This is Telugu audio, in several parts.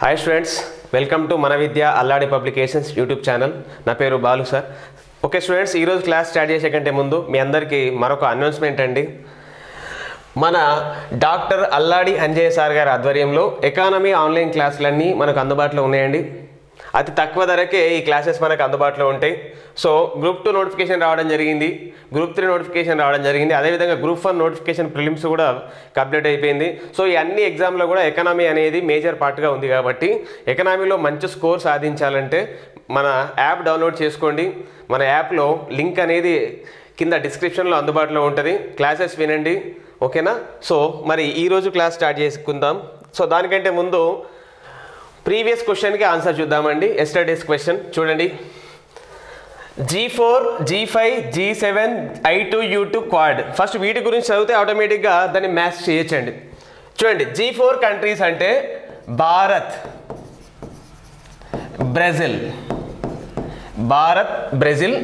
హాయ్ స్టూడెంట్స్ వెల్కమ్ టు మన Vidya Alladi publications YouTube channel నా పేరు బాలు సార్ ఓకే స్టూడెంట్స్ ఈరోజు క్లాస్ స్టార్ట్ చేసే కంటే ముందు మీ అందరికీ మరొక అనౌన్స్మెంట్ అండి మన డాక్టర్ అల్లాడి అంజయ్య సార్ గారి ఆధ్వర్యంలో ఎకానమీ ఆన్లైన్ క్లాసులన్నీ మనకు అందుబాటులో ఉన్నాయండి అతి తక్కువ ధరకే ఈ క్లాసెస్ మనకు అందుబాటులో ఉంటాయి సో గ్రూప్ టూ నోటిఫికేషన్ రావడం జరిగింది గ్రూప్ త్రీ నోటిఫికేషన్ రావడం జరిగింది అదేవిధంగా గ్రూప్ వన్ నోటిఫికేషన్ ప్రిలిమ్స్ కూడా కంప్లీట్ అయిపోయింది సో ఈ అన్ని ఎగ్జామ్లో కూడా ఎకనామీ అనేది మేజర్ పార్ట్గా ఉంది కాబట్టి ఎకనామీలో మంచి స్కోర్ సాధించాలంటే మన యాప్ డౌన్లోడ్ చేసుకోండి మన యాప్లో లింక్ అనేది కింద డిస్క్రిప్షన్లో అందుబాటులో ఉంటుంది క్లాసెస్ వినండి ఓకేనా సో మరి ఈరోజు క్లాస్ స్టార్ట్ చేసుకుందాం సో దానికంటే ముందు ప్రీవియస్ క్వశ్చన్కి ఆన్సర్ చూద్దామండి ఎస్టర్డేస్ క్వశ్చన్ చూడండి G four G five G seven I two U two quad first వీటి గురించి చదివితే ఆటోమేటిక్గా దాన్ని మ్యాచ్ చేయొచ్చండి చూడండి జీ ఫోర్ కంట్రీస్ అంటే Bharat Brazil Bharat Brazil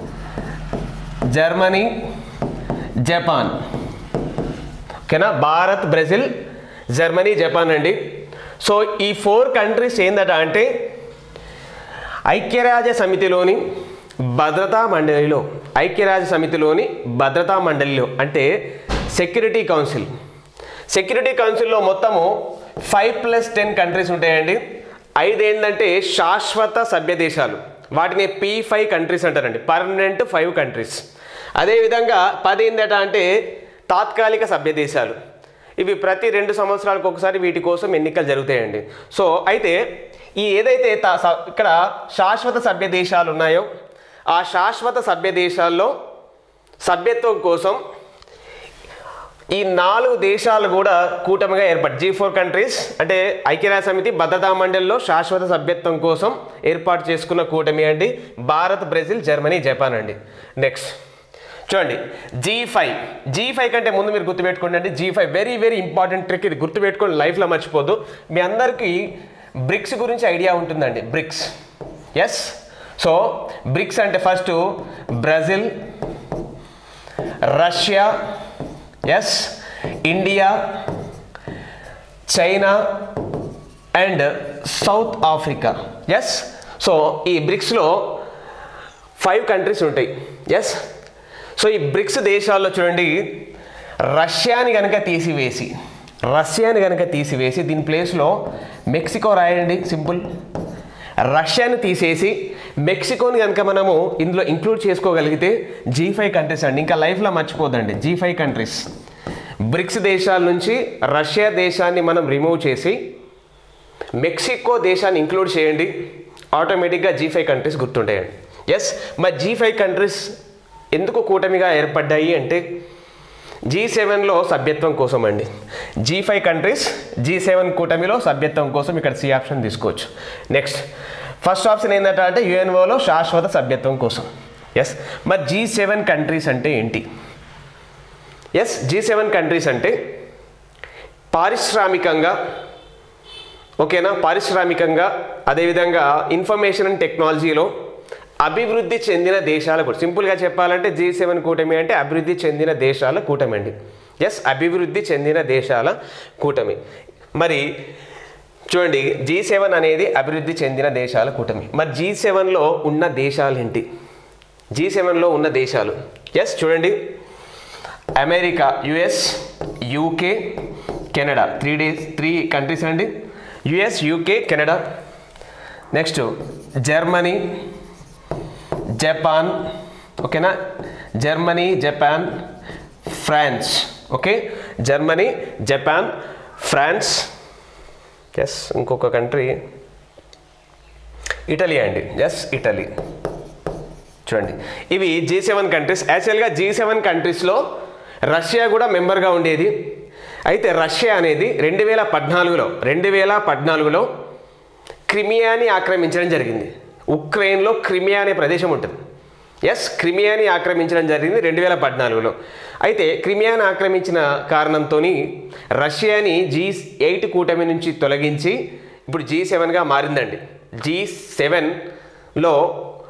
Germany Japan ఓకేనా భారత్ బ్రెజిల్ జర్మనీ జపాన్ అండి సో ఈ ఫోర్ కంట్రీస్ ఏందట అంటే ఐక్యరాజ్య సమితిలోని భద్రతా మండలిలో ఐక్యరాజ్య సమితిలోని భద్రతా మండలిలో అంటే సెక్యూరిటీ కౌన్సిల్ సెక్యూరిటీ కౌన్సిల్లో మొత్తము ఫైవ్ ప్లస్ టెన్ కంట్రీస్ ఉంటాయండి ఐదు ఏంటంటే శాశ్వత సభ్య దేశాలు వాటిని పీ ఫైవ్ కంట్రీస్ అంటారండి పర్మనెంట్ ఫైవ్ కంట్రీస్ అదేవిధంగా పది ఏందట అంటే తాత్కాలిక సభ్య దేశాలు ఇవి ప్రతి రెండు సంవత్సరాలకు ఒకసారి వీటి కోసం ఎన్నికలు జరుగుతాయండి సో అయితే ఈ ఏదైతే తా- స- ఇక్కడ శాశ్వత సభ్య దేశాలు ఉన్నాయో ఆ శాశ్వత సభ్య దేశాల్లో సభ్యత్వం కోసం ఈ నాలుగు దేశాలు కూడా కూటమిగా ఏర్పడి జీ ఫోర్ కంట్రీస్ అంటే ఐక్యరాజ్య సమితి భద్రతా మండలిలో శాశ్వత సభ్యత్వం కోసం ఏర్పాటు చేసుకున్న కూటమి అండి భారత్ బ్రెజిల్ జర్మనీ జపాన్ అండి నెక్స్ట్ చూడండి జీ ఫైవ్ జీ ఫైవ్ కంటే ముందు మీరు గుర్తుపెట్టుకోండి అండి G five very very important trick ఇది గుర్తుపెట్టుకోండి లైఫ్లో మర్చిపోద్దు మీ అందరికీ బ్రిక్స్ గురించి ఐడియా ఉంటుందండి బ్రిక్స్ ఎస్ సో బ్రిక్స్ అంటే first Brazil Russia yes India China and South Africa yes so ఈ బ్రిక్స్లో ఫైవ్ కంట్రీస్ ఉంటాయి ఎస్ సో ఈ బ్రిక్స్ దేశాల్లో చూడండి రష్యాని కనుక తీసివేసి రష్యాని కనుక తీసివేసి దీని ప్లేస్లో మెక్సికో రాయండి సింపుల్ రష్యాని తీసేసి మెక్సికోని కనుక మనము ఇందులో ఇంక్లూడ్ చేసుకోగలిగితే జీ ఫైవ్ కంట్రీస్ అండి ఇంకా లైఫ్లో మర్చిపోదండి జీ ఫైవ్ కంట్రీస్ బ్రిక్స్ దేశాల నుంచి రష్యా దేశాన్ని మనం రిమూవ్ చేసి మెక్సికో దేశాన్ని ఇంక్లూడ్ చేయండి ఆటోమేటిక్గా జీ ఫైవ్ కంట్రీస్ గుర్తుంటాయండి ఎస్ మరి జీ ఫైవ్ కంట్రీస్ ఎందుకు కూటమిగా ఏర్పడ్డాయి అంటే జీ సెవెన్లో సభ్యత్వం కోసం అండి G five countries G seven కూటమిలో సభ్యత్వం కోసం ఇక్కడ సి ఆప్షన్ తీసుకోవచ్చు నెక్స్ట్ ఫస్ట్ ఆప్షన్ ఏంటంటే అంటే యుఎన్ఓలో శాశ్వత సభ్యత్వం కోసం ఎస్ మరి జీ సెవెన్ కంట్రీస్ అంటే ఏంటి ఎస్ జీ సెవెన్ కంట్రీస్ అంటే పారిశ్రామికంగా ఓకేనా పారిశ్రామికంగా అదేవిధంగా ఇన్ఫర్మేషన్ అండ్ టెక్నాలజీలో అభివృద్ధి చెందిన దేశాల కూడా సింపుల్గా చెప్పాలంటే జీ సెవెన్ కూటమి అంటే అభివృద్ధి చెందిన దేశాల కూటమి అండి ఎస్ అభివృద్ధి చెందిన దేశాల కూటమి మరి చూడండి జీ సెవెన్ అనేది అభివృద్ధి చెందిన దేశాల కూటమి మరి జీ సెవెన్లో ఉన్న దేశాలు ఏంటి జీ సెవెన్లో ఉన్న దేశాలు ఎస్ చూడండి America US UK Canada three days three countries అండి US UK Canada next Germany Japan ఓకేనా Germany Japan France okay Germany Japan France yes ఇంకొక కంట్రీ ఇటలీ అండి ఎస్ ఇటలీ చూడండి ఇవి జీ సెవెన్ కంట్రీస్ యాక్చువల్గా జీ సెవెన్ కంట్రీస్లో రష్యా కూడా మెంబర్గా ఉండేది అయితే రష్యా అనేది రెండు వేల పద్నాలుగులో రెండు వేల పద్నాలుగులో క్రిమియాని ఆక్రమించడం జరిగింది ఉక్రెయిన్లో క్రిమియా అనే ప్రదేశం ఉంటుంది ఎస్ క్రిమియాని ఆక్రమించడం జరిగింది రెండు వేల పద్నాలుగులో అయితే క్రిమియాని ఆక్రమించిన కారణంతో రష్యాని జీ ఎయిట్ కూటమి నుంచి తొలగించి ఇప్పుడు జీ సెవెన్గా మారిందండి జీ సెవెన్లో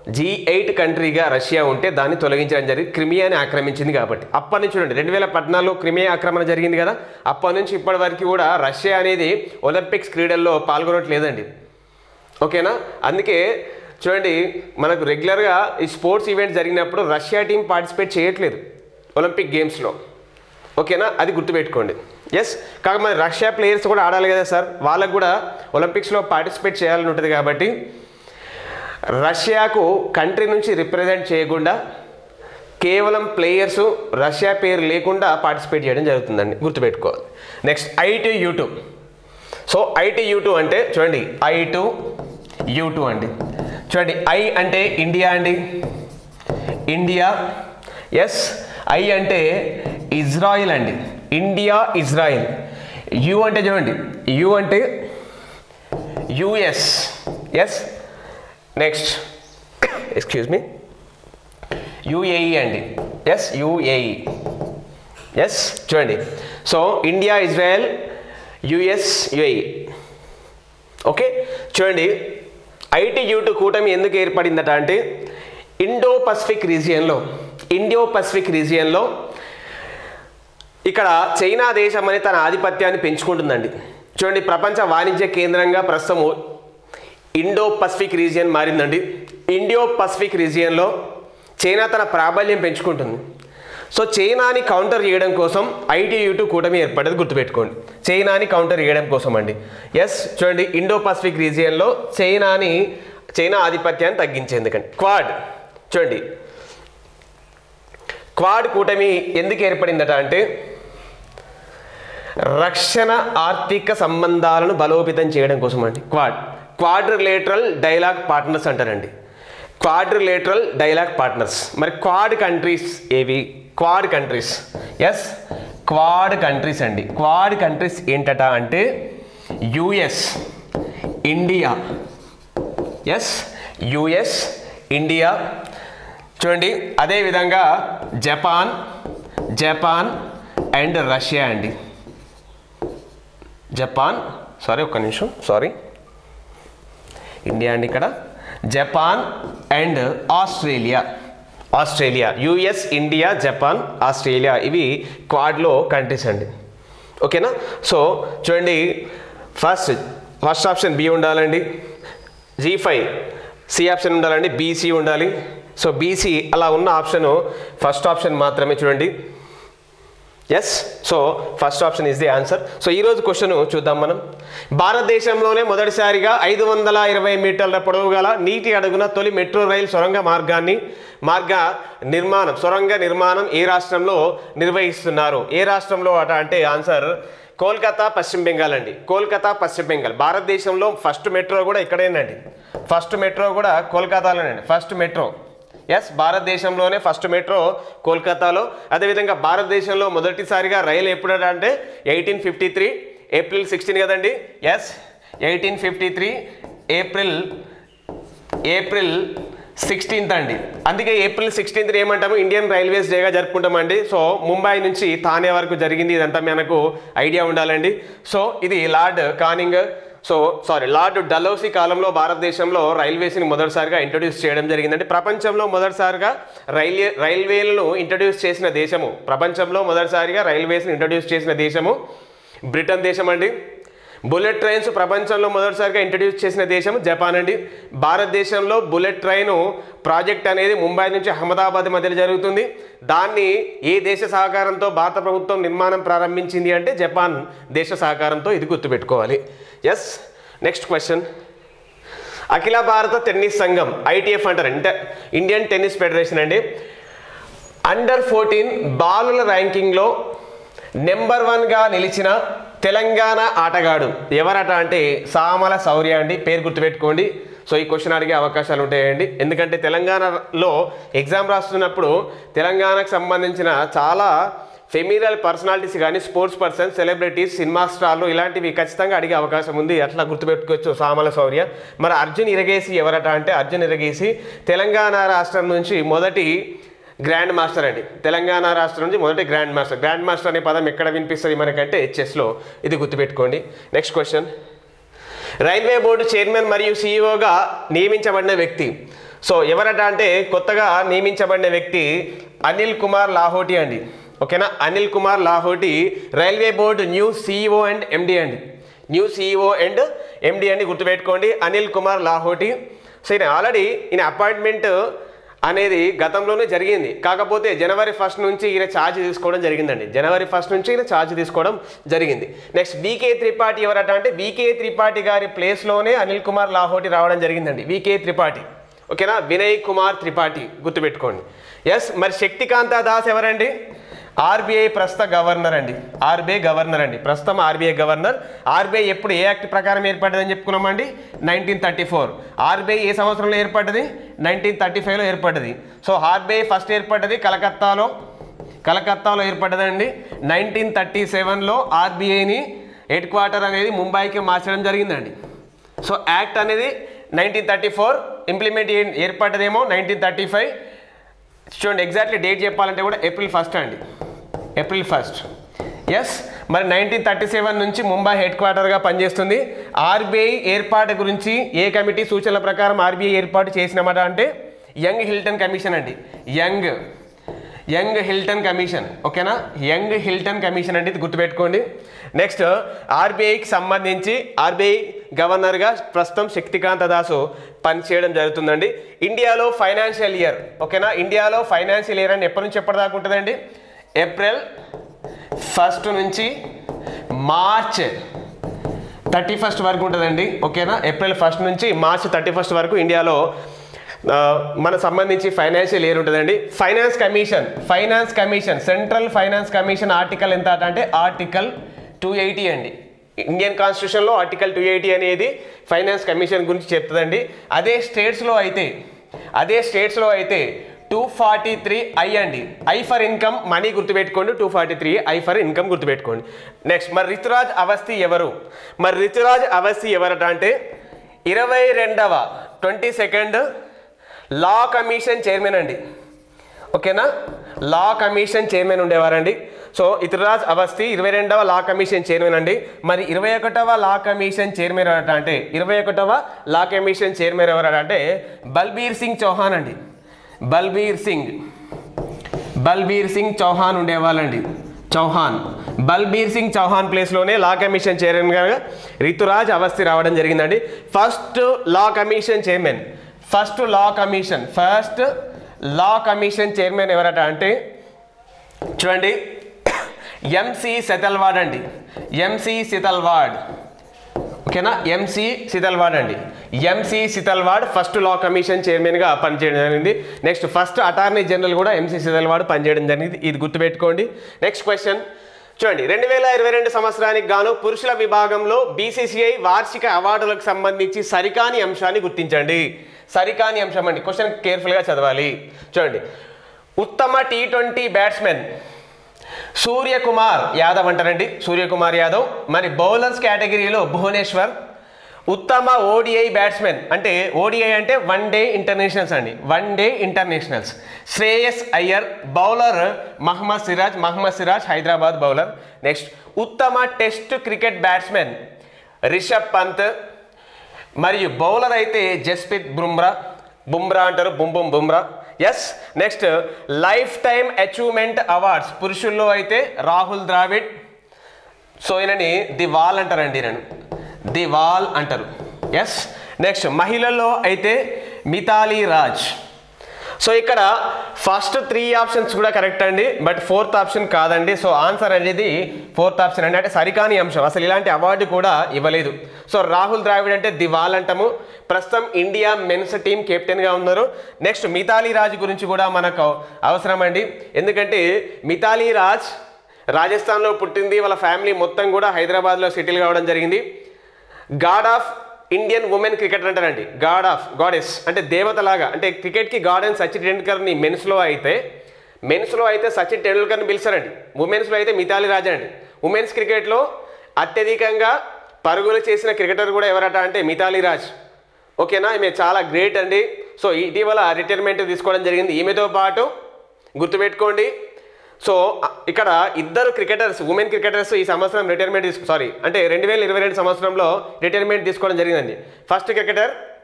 జీ ఎయిట్ కంట్రీగా రష్యా ఉంటే దాన్ని తొలగించడం జరిగింది క్రిమియాని ఆక్రమించింది కాబట్టి అప్పటి నుంచి చూడండి రెండు వేల పద్నాలుగులో క్రిమియా ఆక్రమణ జరిగింది కదా అప్పటి నుంచి ఇప్పటి వరకు కూడా రష్యా అనేది ఒలింపిక్స్ క్రీడల్లో పాల్గొనట్లేదండి ఓకేనా అందుకే చూడండి మనకు రెగ్యులర్గా ఈ స్పోర్ట్స్ ఈవెంట్ జరిగినప్పుడు రష్యా టీం పార్టిసిపేట్ చేయట్లేదు ఒలింపిక్ గేమ్స్లో ఓకేనా అది గుర్తుపెట్టుకోండి ఎస్ కాక మరి రష్యా ప్లేయర్స్ కూడా ఆడాలి కదా సార్ వాళ్ళకు కూడా ఒలింపిక్స్లో పార్టిసిపేట్ చేయాలని ఉంటుంది కాబట్టి రష్యాకు కంట్రీ నుంచి రిప్రజెంట్ చేయకుండా కేవలం ప్లేయర్స్ రష్యా పేరు లేకుండా పార్టిసిపేట్ చేయడం జరుగుతుందండి గుర్తుపెట్టుకోవాలి next I two U two so I two U అంటే చూడండి ఐ టు యూ టూ అండి చూడండి ఐ అంటే ఇండియా అండి ఇండియా ఎస్ ఐ అంటే ఇజ్రాయిల్ అండి ఇండియా ఇజ్రాయిల్ యు అంటే చూడండి యు అంటే US yes next excuse me UAE అండి ఎస్ యుఏఈ ఎస్ చూడండి so India Israel US UAE okay చూడండి ఐటీ యూటు కూటమి ఎందుకు ఏర్పడిందట అంటే ఇండో పసిఫిక్ రీజియన్లో ఇండో పసిఫిక్ రీజియన్లో ఇక్కడ చైనా దేశం అనేది తన ఆధిపత్యాన్ని పెంచుకుంటుందండి చూడండి ప్రపంచ వాణిజ్య కేంద్రంగా ప్రస్తుతం ఇండో పసిఫిక్ రీజియన్ మారిందండి ఇండియో పసిఫిక్ రీజియన్లో చైనా తన ప్రాబల్యం పెంచుకుంటుంది సో చైనాని కౌంటర్ చేయడం కోసం ఐటీయూ కూటమి ఏర్పడేది గుర్తుపెట్టుకోండి చైనాని కౌంటర్ చేయడం కోసం అండి ఎస్ చూడండి ఇండో పసిఫిక్ రీజియన్లో చైనాని చైనా ఆధిపత్యాన్ని తగ్గించేందుకండి క్వాడ్ చూడండి క్వాడ్ కూటమి ఎందుకు ఏర్పడిందట అంటే రక్షణ ఆర్థిక సంబంధాలను బలోపేతం చేయడం కోసం అండి క్వాడ్ క్వాడ్రిలేటరల్ డైలాగ్ పార్ట్నర్స్ అంటారండి క్వాడ్రిలేటరల్ డైలాగ్ పార్ట్నర్స్ మరి క్వాడ్ కంట్రీస్ ఏవి quad countries yes quad countries అండి క్వాడ్ కంట్రీస్ ఏంటట అంటే US India yes US India చూడండి అదేవిధంగా జపాన్ జపాన్ అండ్ రష్యా అండి జపాన్ సారీ ఒక్క నిమిషం సారీ ఇండియా అండి ఇక్కడ Japan and Australia Australia US India Japan Australia ఇవి క్వాడ్లో కంట్రీస్ అండి ఓకేనా సో చూడండి ఫస్ట్ ఫస్ట్ ఆప్షన్ బి ఉండాలండి జీ ఫైవ్ సి ఆప్షన్ ఉండాలండి బీసీ ఉండాలి సో బీసీ అలా ఉన్న ఆప్షన్ ఫస్ట్ ఆప్షన్ మాత్రమే చూడండి yes so first option is the answer so ఈరోజు క్వశ్చన్ చూద్దాం మనం భారతదేశంలోనే మొదటిసారిగా ఐదు వందల ఇరవై మీటర్ల పొడవు గల నీటి అడుగున తొలి మెట్రో రైలు సొరంగ మార్గాన్ని మార్గ నిర్మాణం సొరంగ నిర్మాణం ఏ రాష్ట్రంలో నిర్వహిస్తున్నారు ఏ రాష్ట్రంలో అట అంటే ఆన్సర్ కోల్కతా పశ్చిమ బెంగాల్ అండి కోల్కతా పశ్చిమ బెంగాల్ భారతదేశంలో ఫస్ట్ మెట్రో కూడా ఇక్కడేనండి ఫస్ట్ మెట్రో కూడా కోల్కతాలోనండి ఫస్ట్ మెట్రో ఎస్ భారతదేశంలోనే ఫస్ట్ మెట్రో కోల్కతాలో అదేవిధంగా భారతదేశంలో మొదటిసారిగా రైలు ఎప్పుడట అంటే eighteen fifty three April sixteen కదండి yes eighteen fifty three April April sixteenth అండి అందుకే ఏప్రిల్ సిక్స్టీన్త్ ఏమంటాము ఇండియన్ రైల్వేస్ డేగా జరుపుకుంటామండి సో ముంబై నుంచి థానే వరకు జరిగింది ఇదంతా మనకు ఐడియా ఉండాలండి సో ఇది Lord Canning so sorry Lord Dalhousie కాలంలో భారతదేశంలో రైల్వేస్ని మొదటిసారిగా ఇంట్రడ్యూస్ చేయడం జరిగిందంటే ప్రపంచంలో మొదటిసారిగా రైల్వే రైల్వేలను ఇంట్రడ్యూస్ చేసిన దేశము ప్రపంచంలో మొదటిసారిగా రైల్వేస్ని ఇంట్రడ్యూస్ చేసిన దేశము బ్రిటన్ దేశం అండి బుల్లెట్ ట్రైన్స్ ప్రపంచంలో మొదటిసారిగా ఇంట్రడ్యూస్ చేసిన దేశం జపాన్ అండి భారతదేశంలో బుల్లెట్ ట్రైన్ ప్రాజెక్ట్ అనేది ముంబై నుంచి అహ్మదాబాద్ మధ్యలో జరుగుతుంది దాన్ని ఏ దేశ సహకారంతో భారత ప్రభుత్వం నిర్మాణం ప్రారంభించింది అంటే జపాన్ దేశ సహకారంతో ఇది గుర్తుపెట్టుకోవాలి ఎస్ నెక్స్ట్ క్వశ్చన్ అఖిల భారత టెన్నిస్ సంఘం ఐటీఎఫ్ అంటారు అంటే ఇండియన్ టెన్నిస్ ఫెడరేషన్ అండి అండర్ ఫోర్టీన్ బాలుల ర్యాంకింగ్లో నెంబర్ వన్గా నిలిచిన తెలంగాణ ఆటగాడు ఎవరట అంటే సామల శౌర్య అండి పేరు గుర్తుపెట్టుకోండి సో ఈ క్వశ్చన్ అడిగే అవకాశాలు ఉంటాయండి ఎందుకంటే తెలంగాణలో ఎగ్జామ్ రాస్తున్నప్పుడు తెలంగాణకు సంబంధించిన చాలా ఫెమినల్ పర్సనాలిటీస్ కానీ స్పోర్ట్స్ పర్సన్ సెలబ్రిటీస్ సినిమా స్టార్లు ఇలాంటివి ఖచ్చితంగా అడిగే అవకాశం ఉంది అట్లా గుర్తుపెట్టుకోవచ్చు సామల శౌర్య మరి అర్జున్ ఇరగేసి ఎవరట అంటే అర్జున్ ఇరగేసి తెలంగాణ రాష్ట్రం నుంచి మొదటి గ్రాండ్ మాస్టర్ అండి తెలంగాణ రాష్ట్రం నుంచి మొదటి గ్రాండ్ మాస్టర్ గ్రాండ్ మాస్టర్ అనే పదం ఎక్కడ వినిపిస్తుంది మనకంటే చెస్లో ఇది గుర్తుపెట్టుకోండి next question railway board chairman మరియు సీఈఓగా నియమించబడిన వ్యక్తి సో ఎవరట అంటే కొత్తగా నియమించబడిన వ్యక్తి అనిల్ కుమార్ లాహోటి అండి ఓకేనా Anil Kumar Lahoti railway board new CEO and MD అండి న్యూ సిఇఓ అండ్ ఎండి అండి గుర్తుపెట్టుకోండి అనిల్ కుమార్ లాహోటి సో ఈయన ఆల్రెడీ ఈయన అపాయింట్మెంట్ అనేది గతంలోనే జరిగింది కాకపోతే జనవరి ఫస్ట్ నుంచి ఈయన ఛార్జ్ తీసుకోవడం జరిగిందండి జనవరి ఫస్ట్ నుంచి ఈయన ఛార్జ్ తీసుకోవడం జరిగింది నెక్స్ట్ వికే త్రిపాఠి ఎవరట అంటే వికే త్రిపాఠి గారి ప్లేస్లోనే అనిల్ కుమార్ లాహోటి రావడం జరిగిందండి వికే త్రిపాఠి ఓకేనా వినయ్ కుమార్ త్రిపాఠి గుర్తుపెట్టుకోండి ఎస్ మరి శక్తికాంత దాస్ ఎవరండి ఆర్బీఐ ప్రస్తుత గవర్నర్ అండి ఆర్బీఐ గవర్నర్ అండి ప్రస్తుతం ఆర్బీఐ గవర్నర్ ఆర్బీఐ ఎప్పుడు ఏ యాక్ట్ ప్రకారం ఏర్పడ్డదని చెప్పుకున్నామండి నైన్టీన్ థర్టీ ఫోర్ ఆర్బీఐ ఏ సంవత్సరంలో ఏర్పడ్డది నైన్టీన్ థర్టీ ఫైవ్లో ఏర్పడ్డది సో ఆర్బీఐ ఫస్ట్ ఏర్పడ్డది కలకత్తాలో కలకత్తాలో ఏర్పడ్డదండి నైన్టీన్ థర్టీ సెవెన్లో ఆర్బీఐని హెడ్ క్వార్టర్ అనేది ముంబైకి మార్చడం జరిగిందండి సో యాక్ట్ అనేది నైన్టీన్ థర్టీ ఫోర్ ఇంప్లిమెంట్ ఏర్పడ్డదేమో నైన్టీన్ థర్టీ ఫైవ్ చూడండి ఎగ్జాక్ట్లీ డేట్ చెప్పాలంటే కూడా ఏప్రిల్ ఫస్ట్ అండి ఏప్రిల్ ఫస్ట్ ఎస్ మరి నైన్టీన్ థర్టీ సెవెన్ నుంచి ముంబై హెడ్ క్వార్టర్గా పనిచేస్తుంది ఆర్బీఐ ఏర్పాటు గురించి ఏ కమిటీ సూచనల ప్రకారం ఆర్బీఐ ఏర్పాటు చేసినమాట అంటే యంగ్ హిల్టన్ కమిషన్ అండి యంగ్ యంగ్ హిల్టన్ కమిషన్ ఓకేనా యంగ్ హిల్టన్ కమిషన్ అంటే ఇది గుర్తుపెట్టుకోండి నెక్స్ట్ ఆర్బీఐకి సంబంధించి ఆర్బీఐ గవర్నర్గా ప్రస్తుతం శక్తికాంత దాసు పనిచేయడం జరుగుతుందండి ఇండియాలో ఫైనాన్షియల్ ఇయర్ ఓకేనా ఇండియాలో ఫైనాన్షియల్ ఇయర్ అని ఎప్పటి నుంచి ఎప్పటిదాకా ఉంటుందండి ఏప్రిల్ ఫస్ట్ నుంచి మార్చ్ థర్టీ ఫస్ట్ వరకు ఉంటుందండి ఓకేనా ఏప్రిల్ ఫస్ట్ నుంచి మార్చ్ థర్టీ ఫస్ట్ వరకు ఇండియాలో ఆ, మన సంబంధించి ఫైనాన్షియల్ ఇయర్ ఉంటుందండి finance commission finance commission central finance commission article ఎంత అంటే ఆర్టికల్ టూ ఎయిటీ అండి ఇండియన్ కాన్స్టిట్యూషన్లో ఆర్టికల్ టూ ఎయిటీ అనేది ఫైనాన్స్ కమిషన్ గురించి చెప్తుందండి అదే స్టేట్స్లో అయితే అదే స్టేట్స్లో అయితే టూ ఫార్టీ త్రీ ఐ అండి ఐ ఫర్ ఇన్కమ్ మనీ గుర్తుపెట్టుకోండి two forty three I for income గుర్తుపెట్టుకోండి నెక్స్ట్ మరి రితురాజ్ అవస్థి ఎవరు మరి రితురాజ్ అవస్థి ఎవరట అంటే ఇరవై రెండవ twenty second law commission chairman అండి ఓకేనా లా కమిషన్ చైర్మన్ ఉండేవారండి సో ఇతరాజ్ అవస్థి ఇరవై రెండవ లా కమిషన్ చైర్మన్ అండి మరి ఇరవై ఒకటవ లా కమిషన్ చైర్మన్ ఎవరట అంటే ఇరవై ఒకటవ లా కమిషన్ చైర్మన్ ఎవరట అంటే బల్బీర్ సింగ్ చౌహాన్ అండి బల్బీర్ సింగ్ బల్బీర్ సింగ్ చౌహాన్ ఉండేవాళ్ళండి చౌహాన్ బల్బీర్ సింగ్ చౌహాన్ ప్లేస్లోనే లా కమిషన్ చైర్మన్గా రితురాజ్ అవస్థి రావడం జరిగిందండి first law commission chairman first law commission first law commission chairman ఎవరట అంటే చూడండి ఎంసి సెతల్వాడ్ అండి ఎంసి సితల్వాడ్ ఓకేనా ఎంసి సితల్వాడ్ అండి MC Setalvad first law commission చైర్మన్గా పనిచేయడం జరిగింది నెక్స్ట్ ఫస్ట్ అటార్నీ జనరల్ కూడా ఎంసి సితల్వాడ్ పనిచేయడం జరిగింది ఇది గుర్తుపెట్టుకోండి నెక్స్ట్ క్వశ్చన్ చూడండి రెండు వేల ఇరవై రెండు సంవత్సరానికి గాను పురుషుల విభాగంలో బీసీసీఐ వార్షిక అవార్డులకు సంబంధించి సరికాని అంశాన్ని గుర్తించండి సరికాని అంశం అండి క్వశ్చన్ కేర్ఫుల్గా చదవాలి చూడండి ఉత్తమ T twenty batsmen Suryakumar Yadav అంటారండి సూర్యకుమార్ యాదవ్ మరి బౌలర్స్ కేటగిరీలో భువనేశ్వర్ ఉత్తమ ఓడిఐ బ్యాట్స్మెన్ అంటే ఓడిఐ అంటే వన్ డే ఇంటర్నేషనల్స్ అండి one day internationals Shreyas Iyer bowler Mohammed Siraj Mohammed Siraj Hyderabad bowler next ఉత్తమ test cricket batsmen Rishabh Pant మరియు బౌలర్ అయితే జస్ప్రీత్ బుమ్రా బుమ్రా అంటారు బుమ్ బుమ్ Bumrah yes next life time achievement awards పురుషుల్లో అయితే రాహుల్ ద్రావిడ్ సో ఈయనని ది వాల్ అంటారండి ఈయనను ది వాల్ అంటారు ఎస్ నెక్స్ట్ మహిళల్లో అయితే మితాలీ రాజ్ సో ఇక్కడ ఫస్ట్ త్రీ ఆప్షన్స్ కూడా కరెక్ట్ అండి బట్ ఫోర్త్ ఆప్షన్ కాదండి సో ఆన్సర్ అనేది ఫోర్త్ ఆప్షన్ అండి అంటే సరికాని అంశం అసలు ఇలాంటి అవార్డు కూడా ఇవ్వలేదు సో రాహుల్ ద్రావిడ్ అంటే దివాల్ అంటాము ప్రస్తుతం ఇండియా మెన్స్ టీం కెప్టెన్గా ఉన్నారు నెక్స్ట్ మితాలీ రాజ్ గురించి కూడా మనకు అవసరం అండి ఎందుకంటే మితాలీ రాజ్ రాజస్థాన్లో పుట్టింది వాళ్ళ ఫ్యామిలీ మొత్తం కూడా హైదరాబాద్లో సెటిల్ కావడం జరిగింది God of Indian women cricketer అంటారండి గాడ్ ఆఫ్ గాడెస్ అంటే దేవతలాగా అంటే క్రికెట్కి గాడ్ అండ్ సచిన్ టెండూల్కర్ని మెన్స్లో అయితే మెన్స్లో అయితే సచిన్ టెండూల్కర్ని పిలిచారండి ఉమెన్స్లో అయితే మితాలి రాజా అండి ఉమెన్స్ క్రికెట్లో అత్యధికంగా పరుగులు చేసిన క్రికెటర్ కూడా ఎవరట అంటే మితాలి రాజ్ ఓకేనా ఈమె చాలా గ్రేట్ అండి సో ఇటీవల రిటైర్మెంట్ తీసుకోవడం జరిగింది ఈమెతో పాటు గుర్తుపెట్టుకోండి సో అ- ఇక్కడ ఇద్దరు క్రికెటర్స్ ఉమెన్ క్రికెటర్స్ ఈ సంవత్సరం రిటైర్మెంట్ తీసుకు సారీ అంటే రెండు వేల ఇరవై రెండు సంవత్సరంలో రిటైర్మెంట్ తీసుకోవడం జరిగిందండి ఫస్ట్ క్రికెటర్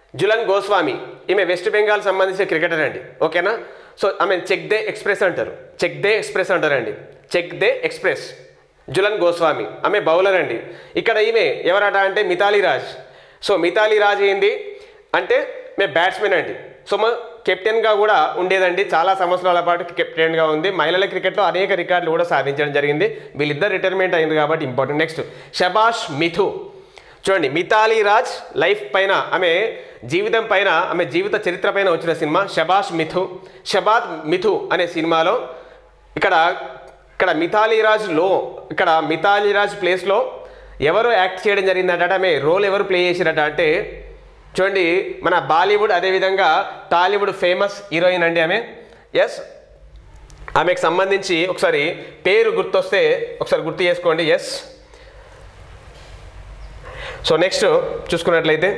జులన్ గోస్వామి ఈమె వెస్ట్ బెంగాల్ సంబంధించిన క్రికెటర్ అండి ఓకేనా సో ఆమె చెక్ దే ఎక్స్ప్రెస్ అంటారు చెక్ దే ఎక్స్ప్రెస్ అంటారండి చెక్ దే ఎక్స్ప్రెస్ జులన్ గోస్వామి ఆమె బౌలర్ అండి ఇక్కడ ఈమె ఎవరట అంటే మితాలి రాజ్ సో మితాలి రాజ్ ఏంది అంటే మేము బ్యాట్స్మెన్ అండి సో మా కెప్టెన్గా కూడా ఉండేదండి చాలా సంవత్సరాల పాటు కెప్టెన్గా ఉంది మహిళల క్రికెట్లో అనేక రికార్డులు కూడా సాధించడం జరిగింది వీళ్ళిద్దరు రిటైర్మెంట్ అయింది కాబట్టి ఇంపార్టెంట్ నెక్స్ట్ షబాష్ మిథు చూడండి మితాలి రాజ్ లైఫ్ పైన ఆమె జీవితం పైన ఆమె జీవిత చరిత్ర పైన వచ్చిన సినిమా షబాష్ మిథు షబాద్ మిథు అనే సినిమాలో ఇక్కడ ఇక్కడ మిథాలీ రాజ్ లో ఇక్కడ మిథాలీ రాజ్ ప్లేస్లో ఎవరు యాక్ట్ చేయడం జరిగిందట ఆమె రోల్ ఎవరు ప్లే చేసిరట అంటే చూడండి మన బాలీవుడ్ అదేవిధంగా టాలీవుడ్ ఫేమస్ హీరోయిన్ అండి ఆమె ఎస్ ఆమెకు సంబంధించి ఒకసారి పేరు గుర్తొస్తే ఒకసారి గుర్తు చేసుకోండి ఎస్ సో నెక్స్ట్ చూసుకున్నట్లయితే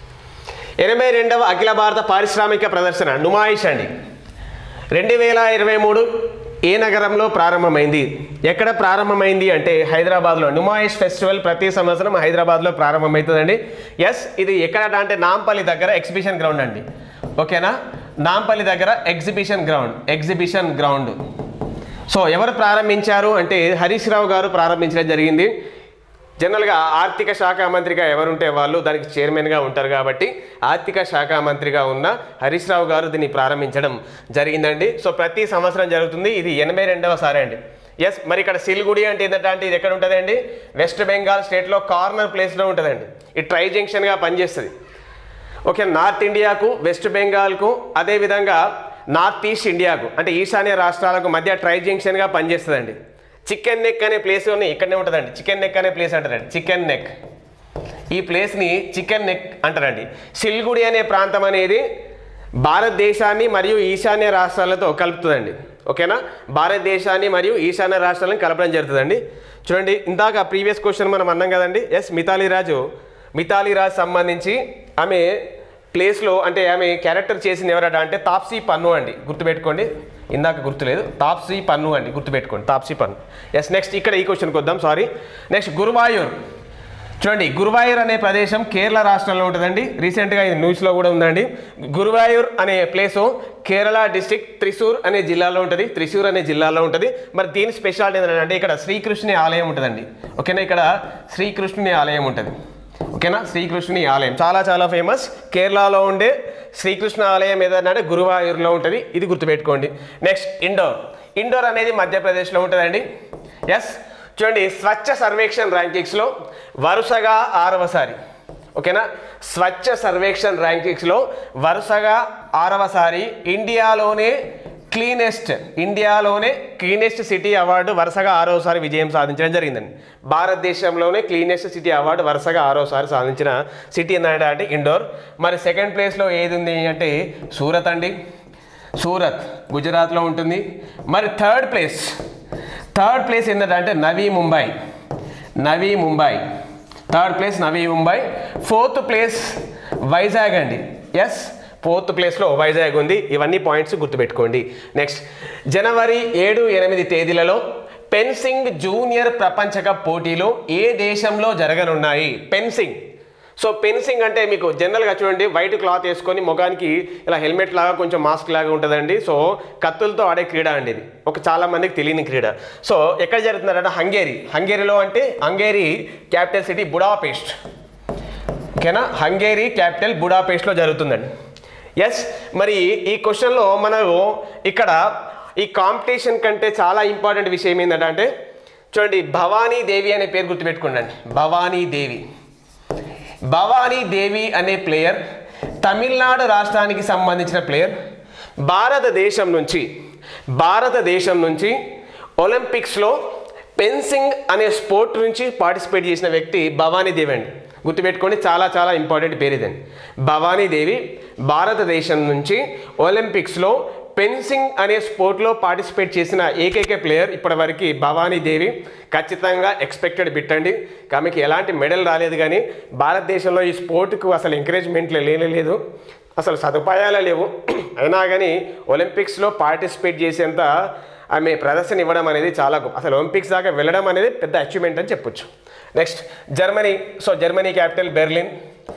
ఎనభై రెండవ అఖిల భారత పారిశ్రామిక ప్రదర్శన నుమాయిష్ అండి రెండు వేల ఇరవై మూడు ఏ నగరంలో ప్రారంభమైంది ఎక్కడ ప్రారంభమైంది అంటే హైదరాబాద్లో నుమాయిష్ ఫెస్టివల్ ప్రతి సంవత్సరం హైదరాబాద్లో ప్రారంభమవుతుందండి ఎస్ ఇది ఎక్కడ అంటే నాంపల్లి దగ్గర ఎగ్జిబిషన్ గ్రౌండ్ అండి ఓకేనా నాంపల్లి దగ్గర exhibition ground exhibition ground so ఎవరు ప్రారంభించారు అంటే హరీష్ రావు గారు ప్రారంభించడం జరిగింది జనరల్గా ఆర్థిక శాఖ మంత్రిగా ఎవరుంటే వాళ్ళు దానికి చైర్మన్గా ఉంటారు కాబట్టి ఆర్థిక శాఖ మంత్రిగా ఉన్న హరీష్ రావు గారు దీన్ని ప్రారంభించడం జరిగిందండి సో ప్రతి సంవత్సరం జరుగుతుంది ఇది ఎనభై రెండవ సారి అండి ఎస్ మరి ఇక్కడ సిల్గుడి అంటే ఏంటంటే అంటే ఇది ఎక్కడ ఉంటుందండి వెస్ట్ బెంగాల్ స్టేట్లో కార్నర్ ప్లేస్లో ఉంటుందండి ఇది ట్రై జంక్షన్గా పనిచేస్తుంది ఓకే నార్త్ ఇండియాకు వెస్ట్ బెంగాల్కు అదేవిధంగా నార్త్ ఈస్ట్ ఇండియాకు అంటే ఈశాన్య రాష్ట్రాలకు మధ్య ట్రై జంక్షన్గా పనిచేస్తుందండి చికెన్ నెక్ అనే ప్లేస్ ఇక్కడనే ఉంటుందండి చికెన్ నెక్ అనే ప్లేస్ అంటారండి చికెన్ నెక్ ఈ ప్లేస్ని చికెన్ నెక్ అంటారండి సిల్గుడి అనే ప్రాంతం అనేది భారతదేశాన్ని మరియు ఈశాన్య రాష్ట్రాలతో కలుపుతుందండి ఓకేనా భారతదేశాన్ని మరియు ఈశాన్య రాష్ట్రాలను కలపడం జరుగుతుందండి చూడండి ఇందాక ప్రీవియస్ క్వశ్చన్ మనం అన్నాం కదండి ఎస్ మితాలి రాజు మితాలి రాజ్ సంబంధించి ఆమె ప్లేస్లో అంటే ఆమె క్యారెక్టర్ చేసింది ఎవరట అంటే తాప్సీ పన్ను అండి గుర్తుపెట్టుకోండి ఇందాక గుర్తులేదు తాప్సీ పన్ను అండి గుర్తుపెట్టుకోండి తాప్సీ పన్ను ఎస్ నెక్స్ట్ ఇక్కడ ఈ క్వశ్చన్కి వద్దాం సారీ నెక్స్ట్ గురువాయూర్ చూడండి గురువాయూర్ అనే ప్రదేశం కేరళ రాష్ట్రంలో ఉంటుందండి రీసెంట్గా ఇది న్యూస్లో కూడా ఉందండి గురువాయూర్ అనే ప్లేసు కేరళ డిస్టిక్ త్రిశూర్ అనే జిల్లాలో ఉంటుంది త్రిశూర్ అనే జిల్లాలో ఉంటుంది మరి దీని స్పెషాలిటీ ఏంటంటే ఇక్కడ శ్రీకృష్ణుని ఆలయం ఉంటుందండి ఓకేనా ఇక్కడ శ్రీకృష్ణుని ఆలయం ఉంటుంది ఓకేనా శ్రీకృష్ణుని ఆలయం చాలా చాలా ఫేమస్ కేరళలో ఉండే శ్రీకృష్ణ ఆలయం ఏదంటే గురువాయూర్లో ఉంటుంది ఇది గుర్తుపెట్టుకోండి నెక్స్ట్ ఇండోర్ ఇండోర్ అనేది మధ్యప్రదేశ్లో ఉంటుందండి ఎస్ చూడండి స్వచ్ఛ సర్వేక్షణ్ ర్యాంకింగ్స్లో వరుసగా ఆరవసారి ఓకేనా స్వచ్ఛ సర్వేక్షణ్ ర్యాంకింగ్స్లో వరుసగా ఆరవసారి ఇండియాలోనే క్లీనెస్ట్ ఇండియాలోనే క్లీనెస్ట్ సిటీ అవార్డు వరుసగా ఆరోసారి విజయం సాధించడం జరిగిందండి భారతదేశంలోనే క్లీనెస్ట్ సిటీ అవార్డు వరుసగా ఆరోసారి సాధించిన సిటీ ఏంటంటే అంటే ఇండోర్ మరి సెకండ్ ప్లేస్లో ఏది ఉంది అంటే సూరత్ అండి సూరత్ గుజరాత్లో ఉంటుంది మరి థర్డ్ ప్లేస్ థర్డ్ ప్లేస్ ఏంటంటే Navi Mumbai Navi Mumbai third place Navi Mumbai fourth place Vizag అండి ఎస్ ఫోర్త్ ప్లేస్లో వైజాగ్ ఉంది ఇవన్నీ పాయింట్స్ గుర్తుపెట్టుకోండి నెక్స్ట్ జనవరి ఏడు ఎనిమిది తేదీలలో పెన్సింగ్ జూనియర్ ప్రపంచ కప్ పోటీలు ఏ దేశంలో జరగనున్నాయి పెన్సింగ్ సో పెన్సింగ్ అంటే మీకు జనరల్గా చూడండి వైట్ క్లాత్ వేసుకొని ముఖానికి ఇలా హెల్మెట్ లాగా కొంచెం మాస్క్ లాగా ఉంటుందండి సో కత్తులతో ఆడే క్రీడ అండి ఇది ఒక చాలా మందికి తెలియని క్రీడ సో ఎక్కడ జరుగుతుందంటే హంగేరీ హంగేరీలో అంటే హంగేరీ క్యాపిటల్ సిటీ బుడాపెస్ట్ ఓకేనా హంగేరీ క్యాపిటల్ బుడాపెస్ట్లో జరుగుతుందండి ఎస్ మరి ఈ క్వశ్చన్లో మనము ఇక్కడ ఈ కాంపిటీషన్ కంటే చాలా ఇంపార్టెంట్ విషయం ఏంటంటే చూడండి భవానీ దేవి అనే పేరు గుర్తుపెట్టుకోండి భవానీ దేవి భవానీ దేవి అనే ప్లేయర్ తమిళనాడు రాష్ట్రానికి సంబంధించిన ప్లేయర్ భారతదేశం నుంచి భారతదేశం నుంచి ఒలింపిక్స్లో పెన్సింగ్ అనే స్పోర్ట్ నుంచి పార్టిసిపేట్ చేసిన వ్యక్తి భవానీ దేవి అండి గుర్తుపెట్టుకోండి చాలా చాలా ఇంపార్టెంట్ పేరు ఇదండి భవానీ దేవి భారతదేశం నుంచి ఒలింపిక్స్లో ఫెన్సింగ్ అనే స్పోర్ట్లో పార్టిసిపేట్ చేసిన ఏకైక ప్లేయర్ ఇప్పటివరకు భవానీ దేవి ఖచ్చితంగా ఎక్స్పెక్టెడ్ బిట్టండి ఆమెకి ఎలాంటి మెడల్ రాలేదు కానీ భారతదేశంలో ఈ స్పోర్ట్కు అసలు ఎంకరేజ్మెంట్లు లేనే లేదు అసలు సదుపాయాలే లేవు అయినా కానీ ఒలింపిక్స్లో పార్టిసిపేట్ చేసేంత ఆమె ప్రదర్శన ఇవ్వడం అనేది చాలా గొప్ప అసలు ఒలింపిక్స్ దాకా వెళ్ళడం అనేది పెద్ద అచీవ్మెంట్ అని చెప్పొచ్చు next Germany so Germany capital Berlin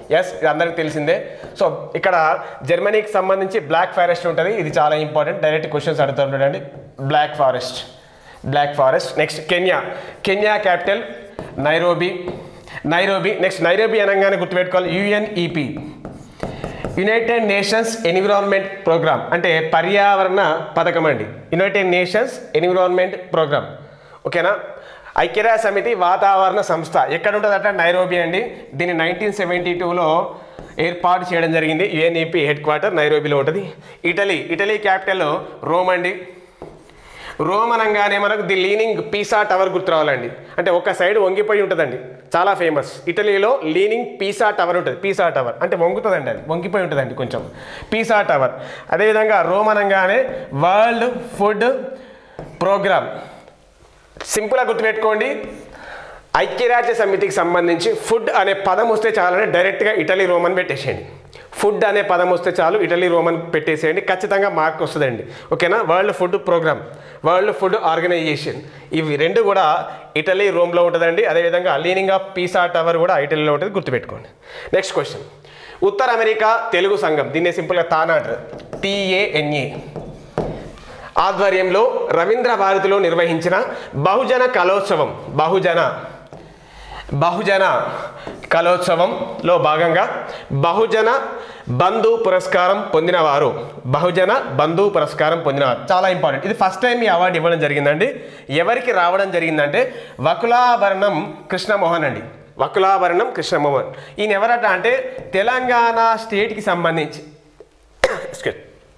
yes ఇది అందరికీ తెలిసిందే సో ఇక్కడ జర్మనీకి సంబంధించి బ్లాక్ ఫారెస్ట్ ఉంటుంది ఇది చాలా ఇంపార్టెంట్ డైరెక్ట్ క్వశ్చన్స్ అడుగుతుంటాడండి black forest black forest next Kenya Kenya capital Nairobi Nairobi next Nairobi అనగానే గుర్తుపెట్టుకోవాలి UNEP United Nations environment programme అంటే పర్యావరణ పథకం అండి యునైటెడ్ నేషన్స్ ఎన్విరాన్మెంట్ ప్రోగ్రామ్ ఓకేనా ఐక్యరాజ్య సమితి వాతావరణ సంస్థ ఎక్కడ ఉంటుందట నైరోబీ అండి దీన్ని నైన్టీన్ సెవెంటీ టూలో ఏర్పాటు చేయడం జరిగింది యుఎన్ఈపి హెడ్ క్వార్టర్ నైరోబీలో ఉంటుంది ఇటలీ ఇటలీ క్యాపిటల్ రోమ్ అండి రోమ్ అనగానే మనకు ది లీనింగ్ పీసా టవర్ గుర్తు రావాలండి అంటే ఒక సైడ్ వంగిపోయి ఉంటుందండి చాలా ఫేమస్ ఇటలీలో లీనింగ్ పీసా టవర్ ఉంటుంది పీసా టవర్ అంటే వంగుతుందండి అది వంగిపోయి ఉంటుందండి కొంచెం పీసా టవర్ అదేవిధంగా రోమ్ అనగానే వరల్డ్ ఫుడ్ ప్రోగ్రామ్ సింపుల్గా గుర్తుపెట్టుకోండి ఐక్యరాజ్య సమితికి సంబంధించి ఫుడ్ అనే పదం వస్తే చాలని డైరెక్ట్గా ఇటలీ రోమన్ పెట్టేసేయండి ఫుడ్ అనే పదం వస్తే చాలు ఇటలీ రోమన్ పెట్టేసేయండి ఖచ్చితంగా మార్క్ వస్తుందండి ఓకేనా world food programme world food organisation ఇవి రెండు కూడా ఇటలీ రోమ్లో ఉంటుందండి అదేవిధంగా లీనింగ్ ఆఫ్ పీసా టవర్ కూడా ఇటలీలో ఉంటుంది గుర్తుపెట్టుకోండి నెక్స్ట్ క్వశ్చన్ ఉత్తర అమెరికా తెలుగు సంఘం దీన్ని సింపుల్గా తానాట్ టీఏఎన్ఏ ఆధ్వర్యంలో రవీంద్ర భారతిలో నిర్వహించిన బహుజన కలోత్సవం బహుజన బహుజన కలోత్సవంలో భాగంగా బహుజన బంధు పురస్కారం పొందినవారు బహుజన బంధు పురస్కారం పొందినవారు చాలా ఇంపార్టెంట్ ఇది ఫస్ట్ టైం ఈ అవార్డు ఇవ్వడం జరిగిందండి ఎవరికి రావడం జరిగిందంటే వకులాభరణం కృష్ణమోహన్ అండి వకులాభరణం కృష్ణమోహన్ ఈయన ఎవరట అంటే తెలంగాణ స్టేట్కి సంబంధించి Excuse.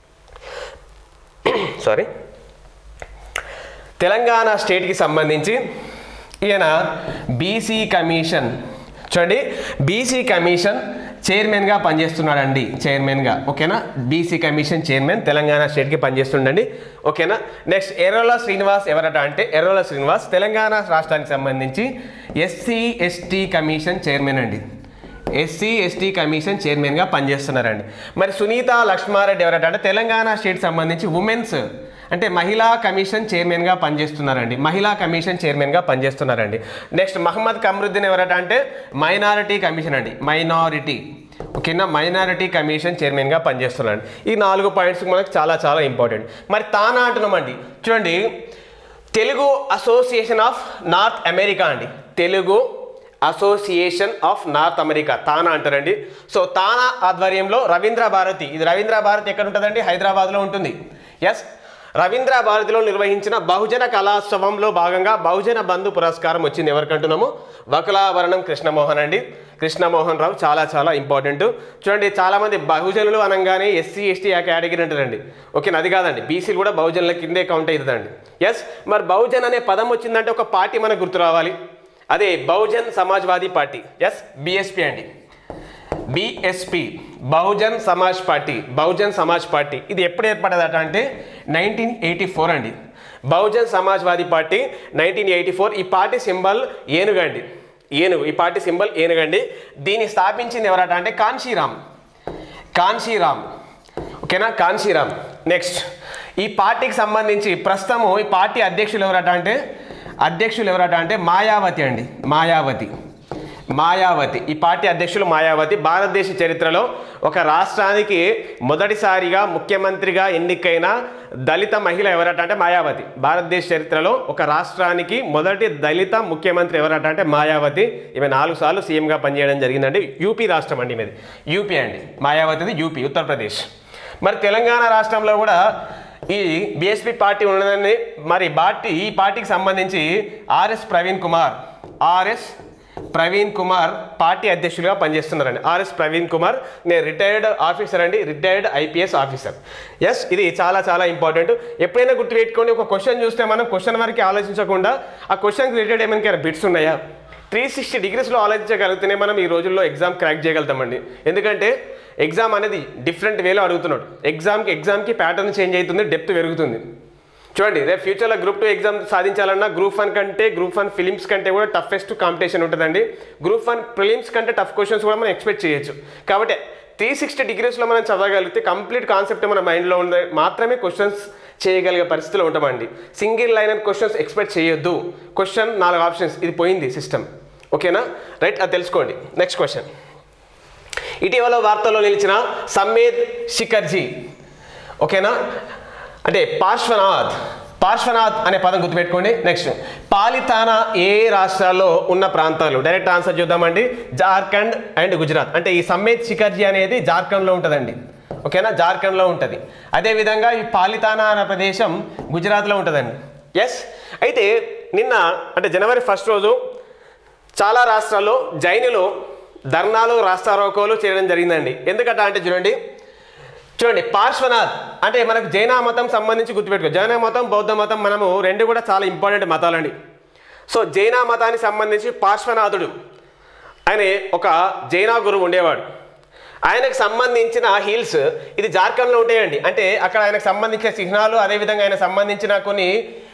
సారీ తెలంగాణ స్టేట్కి సంబంధించి ఈయన బీసీ కమిషన్ చూడండి బీసీ కమిషన్ చైర్మన్గా పనిచేస్తున్నాడండి చైర్మన్గా ఓకేనా బీసీ కమిషన్ చైర్మన్ తెలంగాణ స్టేట్కి పనిచేస్తుండండి ఓకేనా నెక్స్ట్ ఎర్రోల శ్రీనివాస్ ఎవరట అంటే ఎర్రోల శ్రీనివాస్ తెలంగాణ రాష్ట్రానికి సంబంధించి ఎస్సీ ఎస్టీ కమిషన్ చైర్మన్ అండి ఎస్సీ ఎస్టీ కమిషన్ చైర్మన్గా పనిచేస్తున్నారండి మరి సునీత లక్ష్మారెడ్డి ఎవరట అంటే తెలంగాణ స్టేట్ సంబంధించి ఉమెన్స్ అంటే మహిళా కమిషన్ చైర్మన్గా పనిచేస్తున్నారండి మహిళా కమిషన్ చైర్మన్గా పనిచేస్తున్నారండి నెక్స్ట్ మహమ్మద్ కమరుద్దీన్ ఎవరట అంటే మైనారిటీ కమిషన్ అండి మైనారిటీ ఓకేనా మైనారిటీ కమిషన్ చైర్మన్గా పనిచేస్తున్నారండి ఈ నాలుగు పాయింట్స్ మనకు చాలా చాలా ఇంపార్టెంట్ మరి తానా అంటున్నామండి చూడండి Telugu association of north America అండి Telugu association of north America TANA అంటారండి సో తానా ఆధ్వర్యంలో రవీంద్ర భారతి ఇది రవీంద్ర భారతి ఎక్కడ ఉంటుందండి హైదరాబాద్లో ఉంటుంది ఎస్ రవీంద్ర భారతిలో నిర్వహించిన బహుజన కళాోత్సవంలో భాగంగా బహుజన బంధు పురస్కారం వచ్చింది ఎవరికంటున్నాము వకులాభరణం కృష్ణమోహన్ అండి కృష్ణమోహన్ రావు చాలా చాలా ఇంపార్టెంట్ చూడండి చాలామంది బహుజనులు అనగానే ఎస్సీ ఎస్టీ ఆ కేటగిరీ అంటారండి ఓకే అది కాదండి బీసీలు కూడా బహుజనుల కిందే కౌంట్ అవుతుందండి ఎస్ మరి బహుజన్ అనే పదం వచ్చిందంటే ఒక పార్టీ మనకు గుర్తు రావాలి అదే Bahujan Samajwadi party yes BSP అండి BSP Bahujan Samaj party Bahujan Samaj party ఇది ఎప్పుడు ఏర్పడదట అంటే నైన్టీన్ ఎయిటీ ఫోర్ అండి Bahujan Samajwadi party nineteen eighty four ఈ పార్టీ సింబల్ ఏనుగండి ఏనుగు ఈ పార్టీ సింబల్ ఏనుగండి దీన్ని స్థాపించింది ఎవరట అంటే కాన్షీరామ్ కాన్షీరామ్ ఓకేనా కాన్షీరామ్ నెక్స్ట్ ఈ పార్టీకి సంబంధించి ప్రస్తుతము ఈ పార్టీ అధ్యక్షులు ఎవరట అంటే అధ్యక్షులు ఎవరట అంటే మాయావతి అండి మాయావతి మాయావతి ఈ పార్టీ అధ్యక్షులు మాయావతి భారతదేశ చరిత్రలో ఒక రాష్ట్రానికి మొదటిసారిగా ముఖ్యమంత్రిగా ఎన్నికైన దళిత మహిళ ఎవరట అంటే మాయావతి భారతదేశ చరిత్రలో ఒక రాష్ట్రానికి మొదటి దళిత ముఖ్యమంత్రి ఎవరట అంటే మాయావతి ఈమె నాలుగు సార్లు సీఎంగా పనిచేయడం జరిగిందండి యూపీ రాష్ట్రం అండి మీది యూపీ అండి మాయావతిది యూపీ ఉత్తరప్రదేశ్ మరి తెలంగాణ రాష్ట్రంలో కూడా ఈ బీఎస్పీ పార్టీ ఉన్నదని మరి పార్టీ ఈ పార్టీకి సంబంధించి RS Praveen Kumar RS Praveen Kumar party అధ్యక్షులుగా పనిచేస్తున్నారండి ఆర్ఎస్ ప్రవీణ్ కుమార్ నేను రిటైర్డ్ ఆఫీసర్ అండి రిటైర్డ్ ఐపీఎస్ ఆఫీసర్ ఎస్ ఇది చాలా చాలా ఇంపార్టెంట్ ఎప్పుడైనా గుర్తుపెట్టుకోండి ఒక క్వశ్చన్ చూస్తే మనం క్వశ్చన్ వరకు ఆలోచించకుండా ఆ క్వశ్చన్కి రిలేటెడ్ ఏమైనా బిట్స్ ఉన్నాయా త్రీ సిక్స్టీ డిగ్రీస్లో ఆలోచించగలిగితేనే మనం ఈ రోజుల్లో ఎగ్జామ్ క్రాక్ చేయగలుగుతామండి ఎందుకంటే ఎగ్జామ్ అనేది డిఫరెంట్ వేలో అడుగుతున్నాడు ఎగ్జామ్కి ఎగ్జామ్కి ప్యాటర్న్ చేంజ్ అవుతుంది డెప్త్ పెరుగుతుంది చూడండి రేపు ఫ్యూచర్లో గ్రూప్ టూ ఎగ్జామ్ సాధించాలన్నా గ్రూప్ వన్ కంటే గ్రూప్ వన్ ఫిలిమ్స్ కంటే కూడా టఫెస్ట్ కాంపిటీషన్ ఉంటుందండి గ్రూప్ వన్ ఫిలిమ్స్ కంటే టఫ్ క్వశ్చన్స్ కూడా మనం ఎక్స్పెక్ట్ చేయొచ్చు కాబట్టి త్రీ సిక్స్టీ డిగ్రీస్లో మనం చదవగలిగితే కంప్లీట్ కాన్సెప్ట్ మన మైండ్లో ఉండే మాత్రమే క్వశ్చన్స్ చేయగలిగే పరిస్థితిలో ఉంటామండి సింగిల్ లైన్ క్వశ్చన్స్ ఎక్స్పెక్ట్ చేయొద్దు క్వశ్చన్ నాలుగు ఆప్షన్స్ ఇది పోయింది సిస్టమ్ ఓకేనా రైట్ అది తెలుసుకోండి నెక్స్ట్ క్వశ్చన్ ఇటీవల వార్తల్లో నిలిచిన సమ్మేద్ శిఖర్జీ ఓకేనా అంటే పార్శ్వనాథ్ పార్శ్వనాథ్ అనే పదం గుర్తుపెట్టుకోండి నెక్స్ట్ పాలితానా ఏ రాష్ట్రాల్లో ఉన్న ప్రాంతాలు డైరెక్ట్ ఆన్సర్ చూద్దామండి జార్ఖండ్ అండ్ గుజరాత్ అంటే ఈ సమ్మేద్ శిఖర్జీ అనేది జార్ఖండ్లో ఉంటుందండి ఓకేనా జార్ఖండ్లో ఉంటుంది అదేవిధంగా ఈ పాలితానా అనే ప్రదేశం గుజరాత్లో ఉంటుందండి ఎస్ అయితే నిన్న అంటే జనవరి ఫస్ట్ రోజు చాలా రాష్ట్రాల్లో జైనులు ధర్నాలు రాస్తారోకోలు చేయడం జరిగిందండి ఎందుకంటే అంటే చూడండి చూడండి పార్శ్వనాథ్ అంటే మనకు జైన మతం సంబంధించి గుర్తుపెట్టుకో జైన మతం బౌద్ధ మతం మనము రెండు కూడా చాలా ఇంపార్టెంట్ మతాలండి సో జైన మతానికి సంబంధించి పార్శ్వనాథుడు ఆయన ఒక జైనా గురువు ఉండేవాడు ఆయనకు సంబంధించిన హిల్స్ ఇది జార్ఖండ్లో ఉంటాయండి అంటే అక్కడ ఆయనకు సంబంధించిన చిహ్నాలు అదేవిధంగా ఆయన సంబంధించిన కొన్ని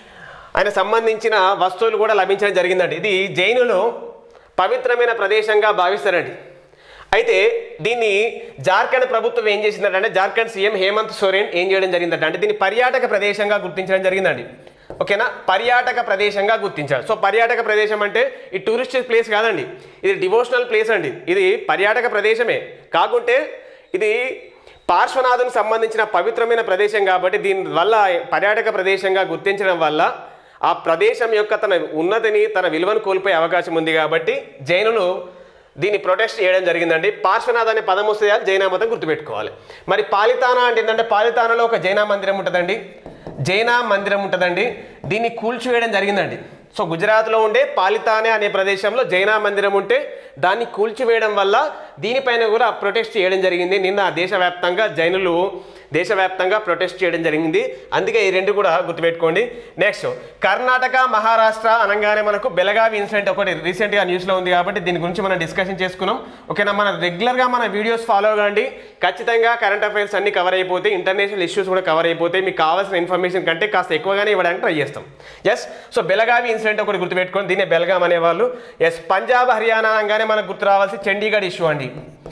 ఆయన సంబంధించిన వస్తువులు కూడా లభించడం జరిగిందండి ఇది జైనులు పవిత్రమైన ప్రదేశంగా భావిస్తారండి అయితే దీన్ని జార్ఖండ్ ప్రభుత్వం ఏం చేసిందంటే జార్ఖండ్ సీఎం హేమంత్ సోరెన్ ఏం చేయడం జరిగిందంటే అంటే దీన్ని పర్యాటక ప్రదేశంగా గుర్తించడం జరిగిందండి ఓకేనా పర్యాటక ప్రదేశంగా గుర్తించాడు సో పర్యాటక ప్రదేశం అంటే ఈ టూరిస్ట్ ప్లేస్ కాదండి ఇది డివోషనల్ ప్లేస్ అండి ఇది పర్యాటక ప్రదేశమే కాకుంటే ఇది పార్శ్వనాథునికి సంబంధించిన పవిత్రమైన ప్రదేశం కాబట్టి దీని వల్ల పర్యాటక ప్రదేశంగా గుర్తించడం వల్ల ఆ ప్రదేశం యొక్క తన ఉన్నతిని తన విలువను కోల్పోయే అవకాశం ఉంది కాబట్టి జైనులు దీన్ని ప్రొటెస్ట్ చేయడం జరిగిందండి పార్శ్వనాథ్ అనే పదం వస్తే చాలు జైన మతం గుర్తుపెట్టుకోవాలి మరి పాలితానా అంటే ఏంటంటే పాలితానాలో ఒక జైన మందిరం ఉంటుందండి జైన మందిరం ఉంటుందండి దీన్ని కూల్చివేయడం జరిగిందండి సో గుజరాత్లో ఉండే పాలితానే అనే ప్రదేశంలో జైనా మందిరం ఉంటే దాన్ని కూల్చివేయడం వల్ల దీనిపైన కూడా ప్రొటెస్ట్ చేయడం జరిగింది నిన్న దేశవ్యాప్తంగా జైనులు దేశవ్యాప్తంగా ప్రొటెస్ట్ చేయడం జరిగింది అందుకే ఈ రెండు కూడా గుర్తుపెట్టుకోండి నెక్స్ట్ కర్ణాటక మహారాష్ట్ర అనగానే మనకు బెలగావి ఇన్సిడెంట్ ఒకటి రీసెంట్గా న్యూస్లో ఉంది కాబట్టి దీని గురించి మనం డిస్కషన్ చేసుకున్నాం ఓకేనా మన రెగ్యులర్గా మన వీడియోస్ ఫాలో కాండి ఖచ్చితంగా కరెంట్ అఫైర్స్ అన్ని కవర్ అయిపోతే ఇంటర్నేషనల్ ఇష్యూస్ కూడా కవర్ అయిపోతే మీకు కావాల్సిన ఇన్ఫర్మేషన్ కంటే కాస్త ఎక్కువగానే ఇవ్వడానికి ట్రై చేస్తాం ఎస్ సో బెలగావి ఇన్సిడెంట్ ఒకటి గుర్తుపెట్టుకోండి దీన్నే బెలగాం అనేవాళ్ళు ఎస్ పంజాబ్ హర్యానా అనగానే మనకు గుర్తు రావాల్సి చండీగఢ్ ఇష్యూ అండి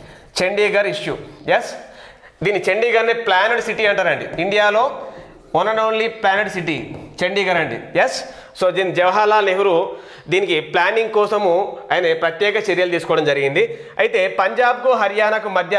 చండీగఢ్ ఇష్యూ ఎస్ దీన్ని చండీగఢ్ని ప్లానెడ్ సిటీ అంటారండి ఇండియాలో one and only planned city Chandigarh అండి ఎస్ సో దీని జవహర్లాల్ నెహ్రూ దీనికి ప్లానింగ్ కోసము ఆయన ప్రత్యేక చర్యలు తీసుకోవడం జరిగింది అయితే పంజాబ్కు హర్యానాకు మధ్య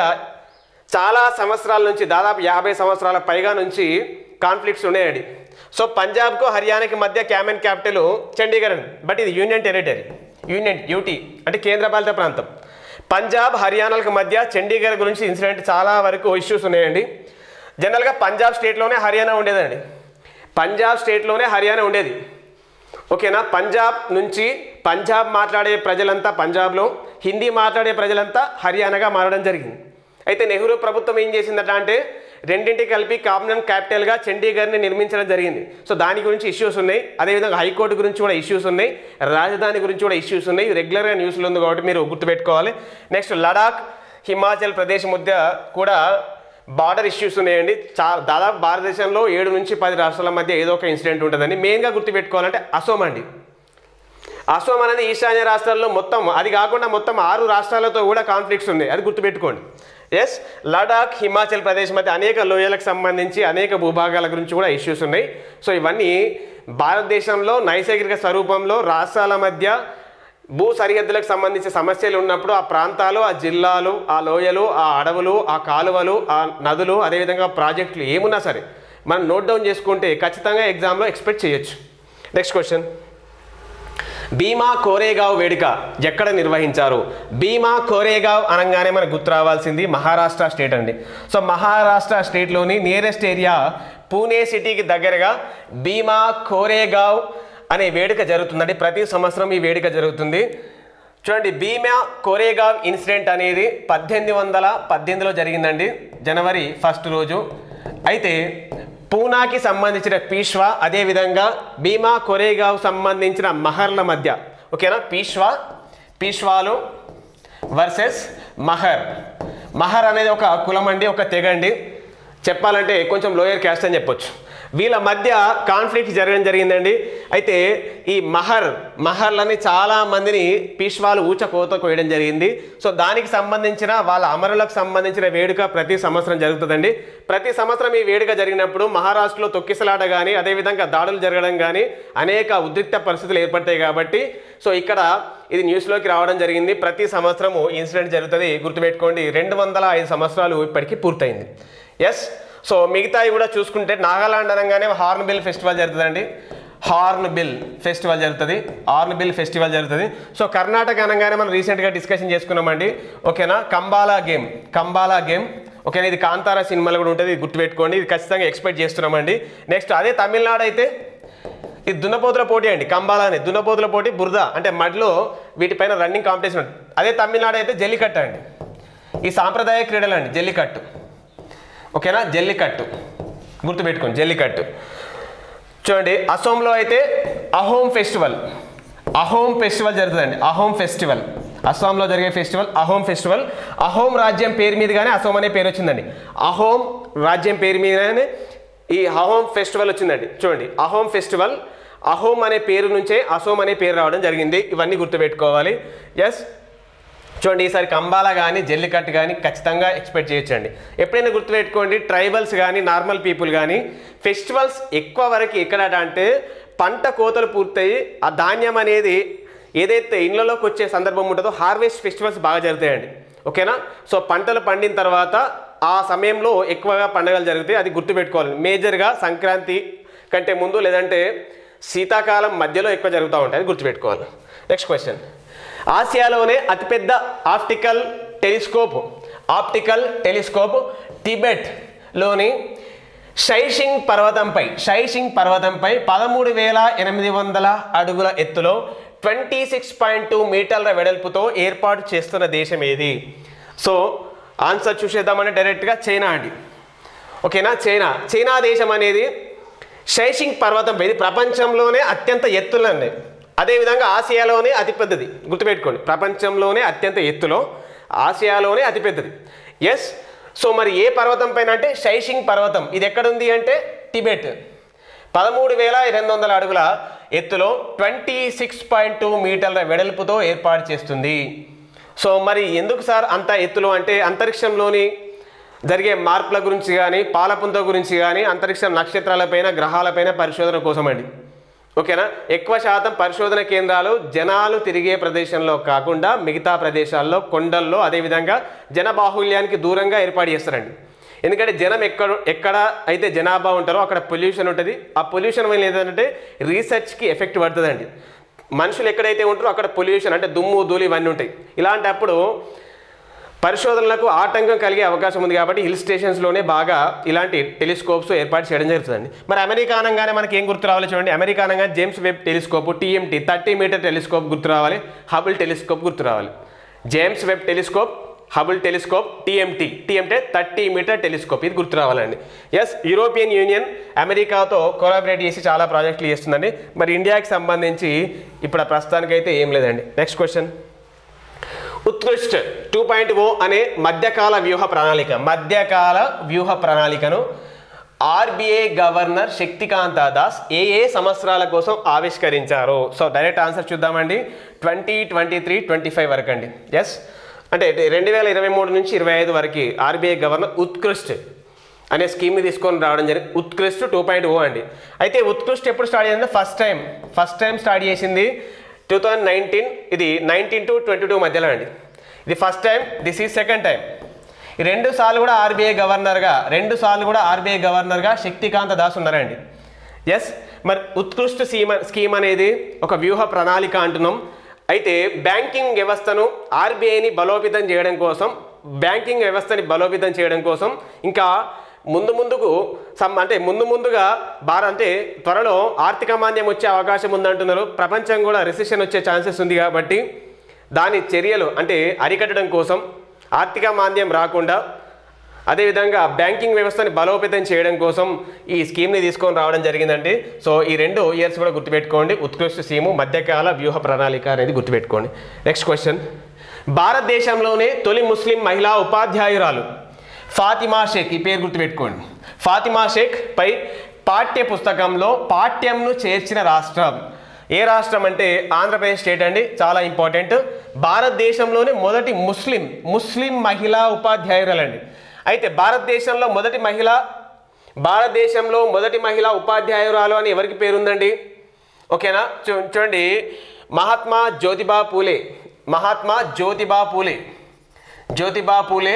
చాలా సంవత్సరాల నుంచి దాదాపు యాభై సంవత్సరాల పైగా నుంచి కాన్ఫ్లిక్ట్స్ ఉన్నాయండి సో పంజాబ్కు హర్యానాకి మధ్య క్యామెన్ క్యాపిటల్ చండీగఢ్ అండి బట్ ఇది యూనియన్ టెరిటరీ యూనియన్ యూటీ అంటే కేంద్రపాలిత ప్రాంతం పంజాబ్ హర్యానాలకు మధ్య చండీగఢ్ గురించి ఇన్సిడెంట్ చాలా వరకు ఇష్యూస్ ఉన్నాయండి జనరల్గా పంజాబ్ స్టేట్లోనే హర్యానా ఉండేదండి పంజాబ్ స్టేట్లోనే హర్యానా ఉండేది ఓకేనా పంజాబ్ నుంచి పంజాబ్ మాట్లాడే ప్రజలంతా పంజాబ్లో హిందీ మాట్లాడే ప్రజలంతా హర్యానాగా మారడం జరిగింది అయితే నెహ్రూ ప్రభుత్వం ఏం చేసిందట అంటే రెండింటికి కలిపి కామన్ క్యాపిటల్గా చండీగఢ్ని నిర్మించడం జరిగింది సో దాని గురించి ఇష్యూస్ ఉన్నాయి అదేవిధంగా హైకోర్టు గురించి కూడా ఇష్యూస్ ఉన్నాయి రాజధాని గురించి కూడా ఇష్యూస్ ఉన్నాయి రెగ్యులర్గా న్యూస్లో ఉంది కాబట్టి మీరు గుర్తుపెట్టుకోవాలి నెక్స్ట్ లడాక్ హిమాచల్ ప్రదేశ్ మధ్య కూడా బార్డర్ ఇష్యూస్ ఉన్నాయండి చా దాదాపు భారతదేశంలో ఏడు నుంచి పది రాష్ట్రాల మధ్య ఏదో ఒక ఇన్సిడెంట్ ఉంటుందని మెయిన్గా గుర్తుపెట్టుకోవాలంటే అసోం అండి అసోం అనేది ఈశాన్య రాష్ట్రాల్లో మొత్తం అది కాకుండా మొత్తం ఆరు రాష్ట్రాలతో కూడా కాన్ఫ్లిక్ట్స్ ఉన్నాయి అది గుర్తుపెట్టుకోండి ఎస్ లడాక్ హిమాచల్ ప్రదేశ్ మధ్య అనేక లోయలకు సంబంధించి అనేక భూభాగాల గురించి కూడా ఇష్యూస్ ఉన్నాయి సో ఇవన్నీ భారతదేశంలో నైసర్గిక స్వరూపంలో రాష్ట్రాల మధ్య భూ సరిహద్దులకు సంబంధించిన సమస్యలు ఉన్నప్పుడు ఆ ప్రాంతాలు ఆ జిల్లాలు ఆ లోయలు ఆ అడవులు ఆ కాలువలు ఆ నదులు అదేవిధంగా ప్రాజెక్టులు ఏమున్నా సరే మనం నోట్ డౌన్ చేసుకుంటే ఖచ్చితంగా ఎగ్జామ్లో ఎక్స్పెక్ట్ చేయొచ్చు నెక్స్ట్ క్వశ్చన్ భీమా కోరేగావ్ వేడుక ఎక్కడ నిర్వహించారు భీమా కోరేగావ్ అనగానే మనకు గుర్తు రావాల్సింది మహారాష్ట్ర స్టేట్ అండి సో మహారాష్ట్ర స్టేట్లోని నియరెస్ట్ ఏరియా పూణే సిటీకి దగ్గరగా భీమా కోరేగావ్ అనే వేడుక జరుగుతుందండి ప్రతి సంవత్సరం ఈ వేడుక జరుగుతుంది చూడండి భీమా కోరేగావ్ ఇన్సిడెంట్ అనేది పద్దెనిమిది వందల పద్దెనిమిదిలో జరిగిందండి జనవరి ఫస్ట్ రోజు అయితే పూనాకి సంబంధించిన పీష్వా అదేవిధంగా భీమా కొరేగావ్ సంబంధించిన మహర్ల మధ్య ఓకేనా పీష్వా పీష్వాలు వర్సెస్ మహర్ మహర్ అనేది ఒక కులం అండి ఒక తెగ అండి చెప్పాలంటే కొంచెం లోయర్ క్యాస్ట్ అని చెప్పొచ్చు వీళ్ళ మధ్య కాన్ఫ్లిక్ట్ జరగడం జరిగిందండి అయితే ఈ మహర్ మహర్లని చాలా మందిని పీష్వాలు ఊచ కోత కోయడం జరిగింది సో దానికి సంబంధించిన వాళ్ళ అమరులకు సంబంధించిన వేడుక ప్రతి సంవత్సరం జరుగుతుందండి ప్రతి సంవత్సరం ఈ వేడుక జరిగినప్పుడు మహారాష్ట్రలో తొక్కిసలాట కానీ అదేవిధంగా దాడులు జరగడం కానీ అనేక ఉద్రిక్త పరిస్థితులు ఏర్పడతాయి కాబట్టి సో ఇక్కడ ఇది న్యూస్లోకి రావడం జరిగింది ప్రతి సంవత్సరము ఇన్సిడెంట్ జరుగుతుంది గుర్తుపెట్టుకోండి రెండు వందల ఐదు సంవత్సరాలు ఇప్పటికీ పూర్తయింది ఎస్ సో మిగతాయి కూడా చూసుకుంటే నాగాలాండ్ అనగానే హార్న్ బిల్ ఫెస్టివల్ జరుగుతుందండి హార్న్ బిల్ ఫెస్టివల్ జరుగుతుంది హార్న్ బిల్ ఫెస్టివల్ జరుగుతుంది సో కర్ణాటక అనగానే మనం రీసెంట్గా డిస్కషన్ చేసుకున్నామండి ఓకేనా కంబాలా గేమ్ కంబాలా గేమ్ ఓకేనా ఇది కాంతారా సినిమాలో కూడా ఉంటుంది ఇది గుర్తుపెట్టుకోండి ఇది ఖచ్చితంగా ఎక్స్పెక్ట్ చేస్తున్నామండి నెక్స్ట్ అదే తమిళనాడు అయితే ఇది దున్నపోతుల పోటీ అండి కంబాలా అని దున్నపోతుల పోటీ బురద అంటే మడిలో వీటిపైన రన్నింగ్ కాంపిటీషన్ ఉంటుంది అదే తమిళనాడు అయితే జల్లికట్టు అండి ఈ సాంప్రదాయ క్రీడలు అండి జల్లికట్టు ఓకేనా జల్లికట్టు గుర్తుపెట్టుకోండి జల్లికట్టు చూడండి అసోంలో అయితే అహోం ఫెస్టివల్ అహోం ఫెస్టివల్ జరుగుతుందండి అహోం ఫెస్టివల్ అస్సాంలో జరిగే ఫెస్టివల్ అహోం ఫెస్టివల్ అహోం రాజ్యం పేరు మీదుగానే అసోం అనే పేరు వచ్చిందండి అహోం రాజ్యం పేరు మీదనే ఈ అహోం ఫెస్టివల్ వచ్చిందండి చూడండి అహోం ఫెస్టివల్ అహోం అనే పేరు నుంచే అసోం అనే పేరు రావడం జరిగింది ఇవన్నీ గుర్తుపెట్టుకోవాలి ఎస్ చూడండి ఈసారి కంబాల కానీ జల్లికట్టు కానీ ఖచ్చితంగా ఎక్స్పెక్ట్ చేయొచ్చండి ఎప్పుడైనా గుర్తుపెట్టుకోండి ట్రైబల్స్ కానీ నార్మల్ పీపుల్ కానీ ఫెస్టివల్స్ ఎక్కువ వరకు ఎక్కడ అంటే పంట కోతలు పూర్తయి ఆ ధాన్యం అనేది ఏదైతే ఇళ్ళలోకి వచ్చే సందర్భం ఉంటుందో హార్వెస్ట్ ఫెస్టివల్స్ బాగా జరుగుతాయండి ఓకేనా సో పంటలు పండిన తర్వాత ఆ సమయంలో ఎక్కువగా పండుగలు జరుగుతాయి అది గుర్తుపెట్టుకోవాలి మేజర్గా సంక్రాంతి కంటే ముందు లేదంటే శీతాకాలం మధ్యలో ఎక్కువ జరుగుతూ ఉంటాయి అది గుర్తుపెట్టుకోవాలి నెక్స్ట్ క్వశ్చన్ ఆసియాలోనే అతిపెద్ద ఆప్టికల్ టెలిస్కోప్ ఆప్టికల్ టెలిస్కోప్ టిబెట్లోని షైషింగ్ పర్వతంపై షైషింగ్ పర్వతంపై పదమూడు వేల ఎనిమిది వందల అడుగుల ఎత్తులో ట్వంటీ సిక్స్ పాయింట్ టూ మీటర్ల వెడల్పుతో ఏర్పాటు చేస్తున్న దేశం ఏది సో ఆన్సర్ చూసేద్దామంటే డైరెక్ట్గా చైనా అండి ఓకేనా చైనా చైనా దేశం అనేది షైషింగ్ పర్వతంపై ఇది ప్రపంచంలోనే అత్యంత ఎత్తులండి అదేవిధంగా ఆసియాలోనే అతిపెద్దది గుర్తుపెట్టుకోండి ప్రపంచంలోనే అత్యంత ఎత్తులో ఆసియాలోనే అతిపెద్దది ఎస్ సో మరి ఏ పర్వతం పైన అంటే షైషింగ్ పర్వతం ఇది ఎక్కడుంది అంటే టిబెట్ పదమూడు వేల ఎనిమిది వందల అడుగుల ఎత్తులో ట్వంటీ సిక్స్ పాయింట్ టూ మీటర్ల వెడల్పుతో ఏర్పాటు చేస్తుంది సో మరి ఎందుకు సార్ అంత ఎత్తులో అంటే అంతరిక్షంలోని జరిగే మార్పుల గురించి కానీ పాలపుంత గురించి కానీ అంతరిక్ష నక్షత్రాలపైన గ్రహాలపైన పరిశోధన కోసం అండి ఓకేనా ఎక్కువ శాతం పరిశోధన కేంద్రాలు జనాలు తిరిగే ప్రదేశంలో కాకుండా మిగతా ప్రదేశాల్లో కొండల్లో అదేవిధంగా జనబాహుల్యానికి దూరంగా ఏర్పాటు చేస్తారండి ఎందుకంటే జనం ఎక్కడ ఎక్కడ అయితే జనాభా ఉంటారో అక్కడ పొల్యూషన్ ఉంటుంది ఆ పొల్యూషన్ వల్ల ఏంటంటే రీసెర్చ్కి ఎఫెక్ట్ పడుతుందండి మనుషులు ఎక్కడైతే ఉంటారో అక్కడ పొల్యూషన్ అంటే దుమ్ము ధూళి ఇవన్నీ ఉంటాయి ఇలాంటప్పుడు పరిశోధనలకు ఆటంకం కలిగే అవకాశం ఉంది కాబట్టి హిల్ స్టేషన్స్లోనే బాగా ఇలాంటి టెలిస్కోప్స్ ఏర్పాటు చేయడం జరుగుతుందండి మరి అమెరికా అనగానే మనకి ఏం గుర్తు రావాలి చూడండి అమెరికా అనగా James Webb telescope TMT thirty metre telescope గుర్తు రావాలి హబుల్ టెలిస్కోప్ గుర్తు రావాలి James Webb telescope Hubble telescope TMT TMT thirty metre telescope ఇది గుర్తు రావాలండి ఎస్ యూరోపియన్ యూనియన్ అమెరికాతో కొలాబరేట్ చేసి చాలా ప్రాజెక్టులు చేస్తుందండి మరి ఇండియాకి సంబంధించి ఇప్పుడు ఆ ప్రస్తుతానికైతే ఏం లేదండి next question Utkarsh two point O అనే మధ్యకాల వ్యూహ ప్రణాళిక మధ్యకాల వ్యూహ ప్రణాళికను ఆర్బీఐ గవర్నర్ శక్తికాంత దాస్ ఏ ఏ సంవత్సరాల కోసం ఆవిష్కరించారు సో డైరెక్ట్ ఆన్సర్ చూద్దామండి twenty twenty three twenty five వరకు అండి ఎస్ అంటే రెండు వేల ఇరవై మూడు నుంచి ఇరవై ఐదు వరకు ఆర్బీఐ గవర్నర్ ఉత్కృష్ట్ అనే స్కీమ్ని తీసుకొని రావడం జరిగింది ఉత్కృష్ట్ టూ పాయింట్ ఓ అండి అయితే ఉత్కృష్ట్ ఎప్పుడు స్టార్ట్ చేసింది first time first time start చేసింది టూ థౌజండ్ నైన్టీన్ ఇది నైన్టీన్ టు ట్వంటీ టూ మధ్యలో అండి ఇది first time this is second time ఈ రెండు సార్లు కూడా ఆర్బీఐ గవర్నర్గా రెండు సార్లు కూడా ఆర్బీఐ గవర్నర్గా శక్తికాంత దాస్ ఉన్నారండి ఎస్ మరి ఉత్కృష్ట స్కీమ్ స్కీమ్ అనేది ఒక వ్యూహ ప్రణాళిక అంటున్నాం అయితే బ్యాంకింగ్ వ్యవస్థను ఆర్బీఐని బలోపేతం చేయడం కోసం బ్యాంకింగ్ వ్యవస్థని బలోపేతం చేయడం కోసం ఇంకా ముందు ముందుకు సమ్ అంటే ముందు ముందుగా భారత్ అంటే త్వరలో ఆర్థిక మాంద్యం వచ్చే అవకాశం ఉందంటున్నారు ప్రపంచం కూడా రిసెషన్ వచ్చే ఛాన్సెస్ ఉంది కాబట్టి దాని చర్యలు అంటే అరికట్టడం కోసం ఆర్థిక మాంద్యం రాకుండా అదేవిధంగా బ్యాంకింగ్ వ్యవస్థని బలోపేతం చేయడం కోసం ఈ స్కీమ్ని తీసుకొని రావడం జరిగిందండి సో ఈ రెండు ఇయర్స్ కూడా గుర్తుపెట్టుకోండి ఉత్కృష్ట స్కీము మధ్యకాల వ్యూహ ప్రణాళిక అనేది గుర్తుపెట్టుకోండి నెక్స్ట్ క్వశ్చన్ భారతదేశంలోనే తొలి ముస్లిం మహిళా ఉపాధ్యాయురాలు ఫాతిమా షేక్ ఈ పేరు గుర్తుపెట్టుకోండి ఫాతిమా షేక్ పై పాఠ్య పుస్తకంలో పాఠ్యంను చేర్చిన రాష్ట్రం ఏ రాష్ట్రం అంటే ఆంధ్రప్రదేశ్ స్టేట్ అండి చాలా ఇంపార్టెంట్ భారతదేశంలోని మొదటి ముస్లిం ముస్లిం మహిళా ఉపాధ్యాయురాలండి అయితే భారతదేశంలో మొదటి మహిళ భారతదేశంలో మొదటి మహిళా ఉపాధ్యాయురాలు అని ఎవరికి పేరుందండి ఓకేనా చూ చూడండి మహాత్మా జ్యోతిబా పూలే మహాత్మా జ్యోతిబా పూలే జ్యోతిబా పూలే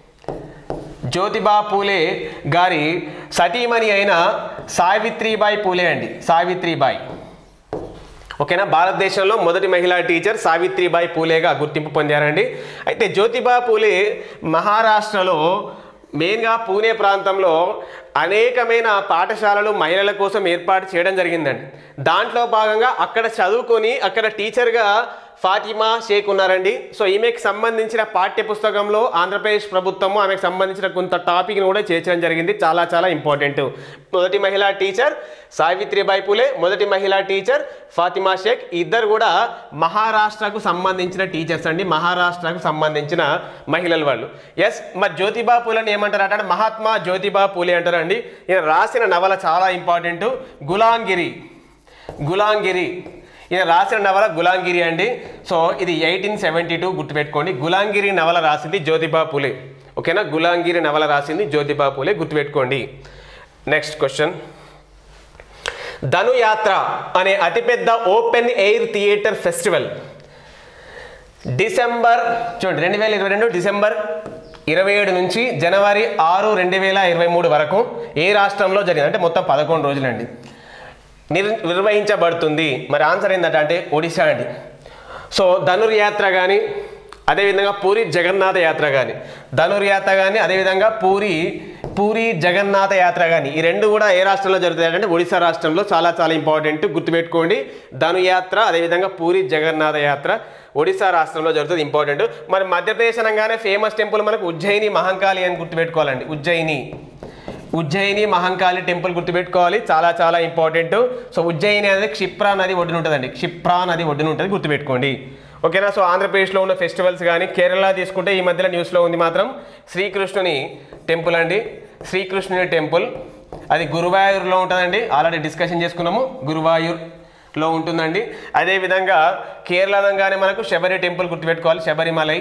జ్యోతిబా పూలే గారి సతీమణి అయిన సావిత్రిబాయి పూలే అండి సావిత్రిబాయి ఓకేనా భారతదేశంలో మొదటి మహిళా టీచర్ సావిత్రిబాయి పూలేగా గుర్తింపు పొందారండి అయితే జ్యోతిబా పూలే మహారాష్ట్రలో మెయిన్గా పూణే ప్రాంతంలో అనేకమైన పాఠశాలలు మహిళల కోసం ఏర్పాటు చేయడం జరిగిందండి దాంట్లో భాగంగా అక్కడ చదువుకొని అక్కడ టీచర్గా ఫాతిమా షేక్ ఉన్నారండి సో ఈమెకి సంబంధించిన పాఠ్య పుస్తకంలో ఆంధ్రప్రదేశ్ ప్రభుత్వము ఆమెకు సంబంధించిన కొంత టాపిక్ని కూడా చేర్చడం జరిగింది చాలా చాలా ఇంపార్టెంట్ మొదటి మహిళా టీచర్ సావిత్రిబాయి పూలే మొదటి మహిళా టీచర్ ఫాతిమా షేక్ ఇద్దరు కూడా మహారాష్ట్రకు సంబంధించిన టీచర్స్ అండి మహారాష్ట్రకు సంబంధించిన మహిళలు వాళ్ళు ఎస్ మరి జ్యోతిబా పూలని ఏమంటారు అంటే మహాత్మా జ్యోతిబా పూలే అంటారండి ఈయన రాసిన నవల చాలా ఇంపార్టెంట్ గులాంగిరి గులాంగిరి ఈయన రాసిన నవల గులాంగిరి అండి సో ఇది ఎయిటీన్ సెవెంటీ టూ గుర్తుపెట్టుకోండి గులాంగిరి నవల రాసింది జ్యోతిబా పూలే ఓకేనా గులాంగిరి నవల రాసింది జ్యోతిబా పూలే గుర్తుపెట్టుకోండి నెక్స్ట్ క్వశ్చన్ ధనుయాత్ర అనే అతిపెద్ద open air theatre festival December చూడండి రెండు వేల ఇరవై రెండు డిసెంబర్ ఇరవై ఏడు నుంచి జనవరి ఆరు రెండు వేల ఇరవై మూడు వరకు ఏ రాష్ట్రంలో జరిగింది అంటే మొత్తం పదకొండు రోజులండి నిర్ నిర్వహించబడుతుంది మరి ఆన్సర్ ఏంటంటే అంటే ఒడిశా అండి సో ధనుర్యాత్ర కానీ అదేవిధంగా పూరి జగన్నాథ యాత్ర కానీ ధనుర్యాత్ర కానీ అదేవిధంగా పూరి పూరి జగన్నాథ యాత్ర కానీ ఈ రెండు కూడా ఏ రాష్ట్రంలో జరుగుతాయి అంటే ఒడిశా రాష్ట్రంలో చాలా చాలా ఇంపార్టెంట్ గుర్తుపెట్టుకోండి ధనుయాత్ర అదేవిధంగా పూరి జగన్నాథ యాత్ర ఒడిశా రాష్ట్రంలో జరుగుతుంది ఇంపార్టెంట్ మరి మధ్యప్రదేశ్ అనగానే ఫేమస్ టెంపుల్ మనకు ఉజ్జయిని మహంకాళి అని గుర్తుపెట్టుకోవాలండి ఉజ్జయిని ఉజ్జయిని మహంకాళి టెంపుల్ గుర్తుపెట్టుకోవాలి చాలా చాలా ఇంపార్టెంట్ సో ఉజ్జయిని అనేది క్షిప్రా నది ఒడ్డున ఉంటుందండి క్షిప్రా నది ఒడ్డున ఉంటుంది గుర్తుపెట్టుకోండి ఓకేనా సో ఆంధ్రప్రదేశ్లో ఉన్న ఫెస్టివల్స్ కానీ కేరళ తీసుకుంటే ఈ మధ్యలో న్యూస్లో ఉంది మాత్రం శ్రీకృష్ణుని టెంపుల్ అండి శ్రీకృష్ణుని టెంపుల్ అది గురువాయూర్లో ఉంటుందండి ఆల్రెడీ డిస్కషన్ చేసుకున్నాము గురువాయూర్లో ఉంటుందండి అదేవిధంగా కేరళ అనగానే మనకు శబరి టెంపుల్ గుర్తుపెట్టుకోవాలి శబరిమలై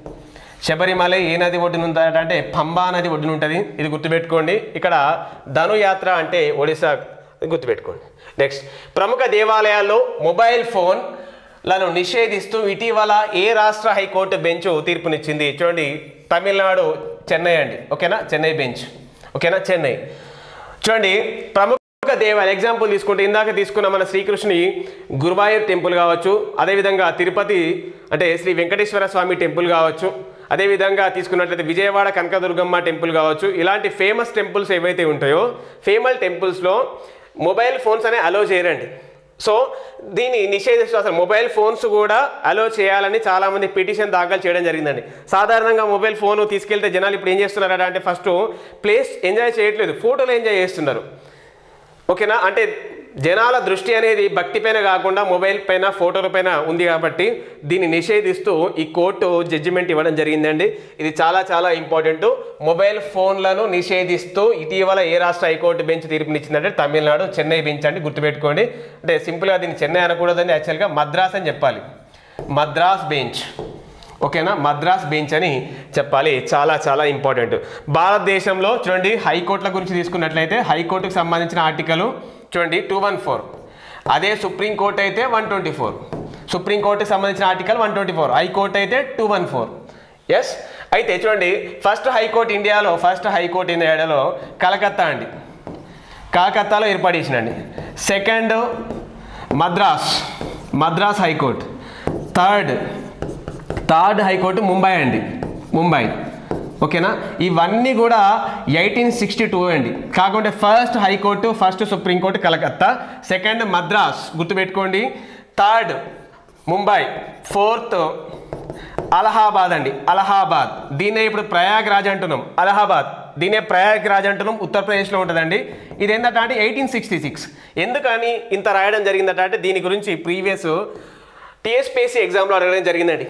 శబరిమల ఏ నది ఒడ్డున ఉందట అంటే పంబా నది ఒడ్డున ఉంటుంది ఇది గుర్తుపెట్టుకోండి ఇక్కడ ధనుయాత్ర అంటే ఒడిశా ఇది గుర్తుపెట్టుకోండి నెక్స్ట్ ప్రముఖ దేవాలయాల్లో మొబైల్ ఫోన్లను నిషేధిస్తూ ఇటీవల ఏ రాష్ట్ర హైకోర్టు బెంచ్ తీర్పునిచ్చింది చూడండి తమిళనాడు చెన్నై అండి ఓకేనా చెన్నై బెంచ్ ఓకేనా చెన్నై చూడండి ప్రముఖ దేవాలయ ఎగ్జాంపుల్ తీసుకుంటే ఇందాక తీసుకున్న మన శ్రీకృష్ణుని గురువాయూర్ టెంపుల్ కావచ్చు అదేవిధంగా తిరుపతి అంటే శ్రీ వెంకటేశ్వర స్వామి టెంపుల్ కావచ్చు అదేవిధంగా తీసుకున్నట్లయితే విజయవాడ కనకదుర్గమ్మ టెంపుల్ కావచ్చు ఇలాంటి ఫేమస్ టెంపుల్స్ ఏవైతే ఉంటాయో ఫేమల్ టెంపుల్స్లో మొబైల్ ఫోన్స్ అనే అలో చేయరండి సో దీన్ని నిషేధిస్తూ అసలు మొబైల్ ఫోన్స్ కూడా అలో చేయాలని చాలామంది పిటిషన్ దాఖలు చేయడం జరిగిందండి సాధారణంగా మొబైల్ ఫోన్ తీసుకెళ్తే జనాలు ఇప్పుడు ఏం చేస్తున్నారట అంటే ఫస్ట్ ప్లేస్ ఎంజాయ్ చేయట్లేదు ఫోటోలు ఎంజాయ్ చేస్తున్నారు ఓకేనా అంటే జనాల దృష్టి అనేది భక్తి పైన కాకుండా మొబైల్ పైన ఫోటోల పైన ఉంది కాబట్టి దీన్ని నిషేధిస్తూ ఈ కోర్టు జడ్జిమెంట్ ఇవ్వడం జరిగిందండి ఇది చాలా చాలా ఇంపార్టెంట్ మొబైల్ ఫోన్లను నిషేధిస్తూ ఇటీవల ఏ రాష్ట్ర హైకోర్టు బెంచ్ తీర్పునిచ్చిందంటే తమిళనాడు చెన్నై బెంచ్ అండి గుర్తుపెట్టుకోండి అంటే సింపుల్గా దీన్ని చెన్నై అనకూడదని యాక్చువల్గా మద్రాస్ అని చెప్పాలి మద్రాస్ బెంచ్ ఓకేనా మద్రాస్ బెంచ్ అని చెప్పాలి చాలా చాలా ఇంపార్టెంట్ భారతదేశంలో చూడండి హైకోర్టుల గురించి తీసుకున్నట్లయితే హైకోర్టుకు సంబంధించిన ఆర్టికల్ చూడండి టూ వన్ ఫోర్ అదే సుప్రీంకోర్టు అయితే వన్ ట్వంటీ ఫోర్ సుప్రీంకోర్టుకి సంబంధించిన article one twenty four high court అయితే టూ వన్ ఫోర్ ఎస్ అయితే చూడండి ఫస్ట్ హైకోర్టు ఇండియాలో ఫస్ట్ హైకోర్టు ఇండియాలో కలకత్తా అండి కలకత్తాలో ఏర్పాటు చేసినండి second Madras Madras high court third third high court Mumbai అండి ముంబై ఓకేనా ఇవన్నీ కూడా ఎయిటీన్ సిక్స్టీ టూ అండి కాకుంటే first high court first supreme court Calcutta second Madras గుర్తుపెట్టుకోండి థర్డ్ ముంబై ఫోర్త్ అలహాబాద్ అండి అలహాబాద్ దీన్నే ఇప్పుడు ప్రయాగ్రాజ్ అంటున్నాం అలహాబాద్ దీనే ప్రయాగ్రాజ్ అంటున్నాం ఉత్తరప్రదేశ్లో ఉంటుందండి ఇది ఏంటంటే అంటే ఎయిటీన్ సిక్స్టీ సిక్స్ ఎందుకని ఇంత రాయడం జరిగిందట అంటే దీని గురించి ప్రీవియస్ టీఎస్పీఎస్సీ ఎగ్జామ్లో అడగడం జరిగిందండి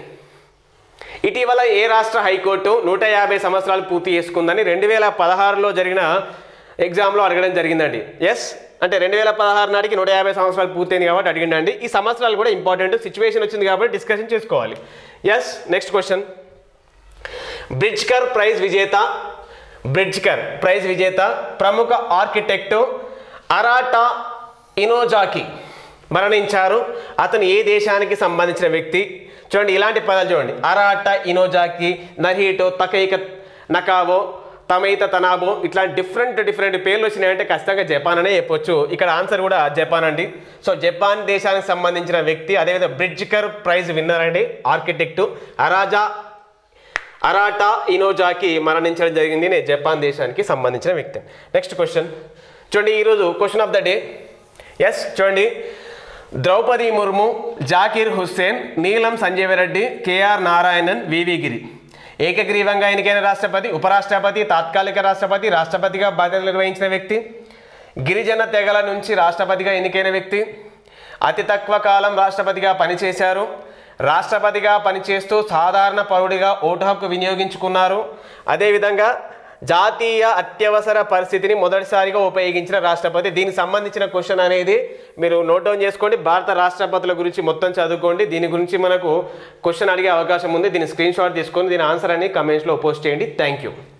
ఇటీవల ఏ రాష్ట్ర హైకోర్టు నూట యాభై సంవత్సరాలు పూర్తి చేసుకుందని రెండు వేల పదహారులో జరిగిన ఎగ్జామ్లో అడగడం జరిగిందండి ఎస్ అంటే రెండు వేల పదహారు నాటికి నూట యాభై సంవత్సరాలు పూర్తయింది కాబట్టి అడిగిండండి ఈ సంవత్సరాలు కూడా ఇంపార్టెంట్ సిచ్యువేషన్ వచ్చింది కాబట్టి డిస్కషన్ చేసుకోవాలి yes next question Pritzker prize విజేత బ్రిడ్జ్కర్ ప్రైజ్ విజేత ప్రముఖ ఆర్కిటెక్టు అరాటా ఇనోజాకి మరణించారు అతను ఏ దేశానికి సంబంధించిన వ్యక్తి చూడండి ఇలాంటి పదాలు చూడండి అరాటా ఇనోజాకి నర్హీటో తకైక నకావో తమైత తనాబో ఇట్లాంటి డిఫరెంట్ డిఫరెంట్ పేర్లు వచ్చినాయంటే ఖచ్చితంగా జపాన్ అనే చెప్పొచ్చు ఇక్కడ ఆన్సర్ కూడా జపాన్ అండి సో జపాన్ దేశానికి సంబంధించిన వ్యక్తి అదేవిధంగా బ్రిడ్జ్కర్ ప్రైజ్ విన్నర్ అండి ఆర్కిటెక్టు అరాజా అరాటా ఇనోజాకి మరణించడం జరిగింది నేను జపాన్ దేశానికి సంబంధించిన వ్యక్తి నెక్స్ట్ క్వశ్చన్ చూడండి ఈరోజు question of the day yes చూడండి ద్రౌపది ముర్ము జాకీర్ హుస్సేన్ నీలం సంజీవ రెడ్డి కేఆర్ నారాయణన్ వివి గిరి ఏకగ్రీవంగా ఎన్నికైన రాష్ట్రపతి ఉపరాష్ట్రపతి తాత్కాలిక రాష్ట్రపతి రాష్ట్రపతిగా బాధ్యతలు నిర్వహించిన వ్యక్తి గిరిజన తెగల నుంచి రాష్ట్రపతిగా ఎన్నికైన వ్యక్తి అతి తక్కువ కాలం రాష్ట్రపతిగా పనిచేశారు రాష్ట్రపతిగా పనిచేస్తూ సాధారణ పౌరుడిగా ఓటు హక్కు వినియోగించుకున్నారు అదేవిధంగా జాతీయ అత్యవసర పరిస్థితిని మొదటిసారిగా ఉపయోగించిన రాష్ట్రపతి దీనికి సంబంధించిన క్వశ్చన్ అనేది మీరు నోట్ డౌన్ చేసుకోండి భారత రాష్ట్రపతుల గురించి మొత్తం చదువుకోండి దీని గురించి మనకు క్వశ్చన్ అడిగే అవకాశం ఉంది దీని స్క్రీన్ షాట్ తీసుకొని దీని ఆన్సర్ అని కమెంట్స్లో పోస్ట్ చేయండి థ్యాంక్ యూ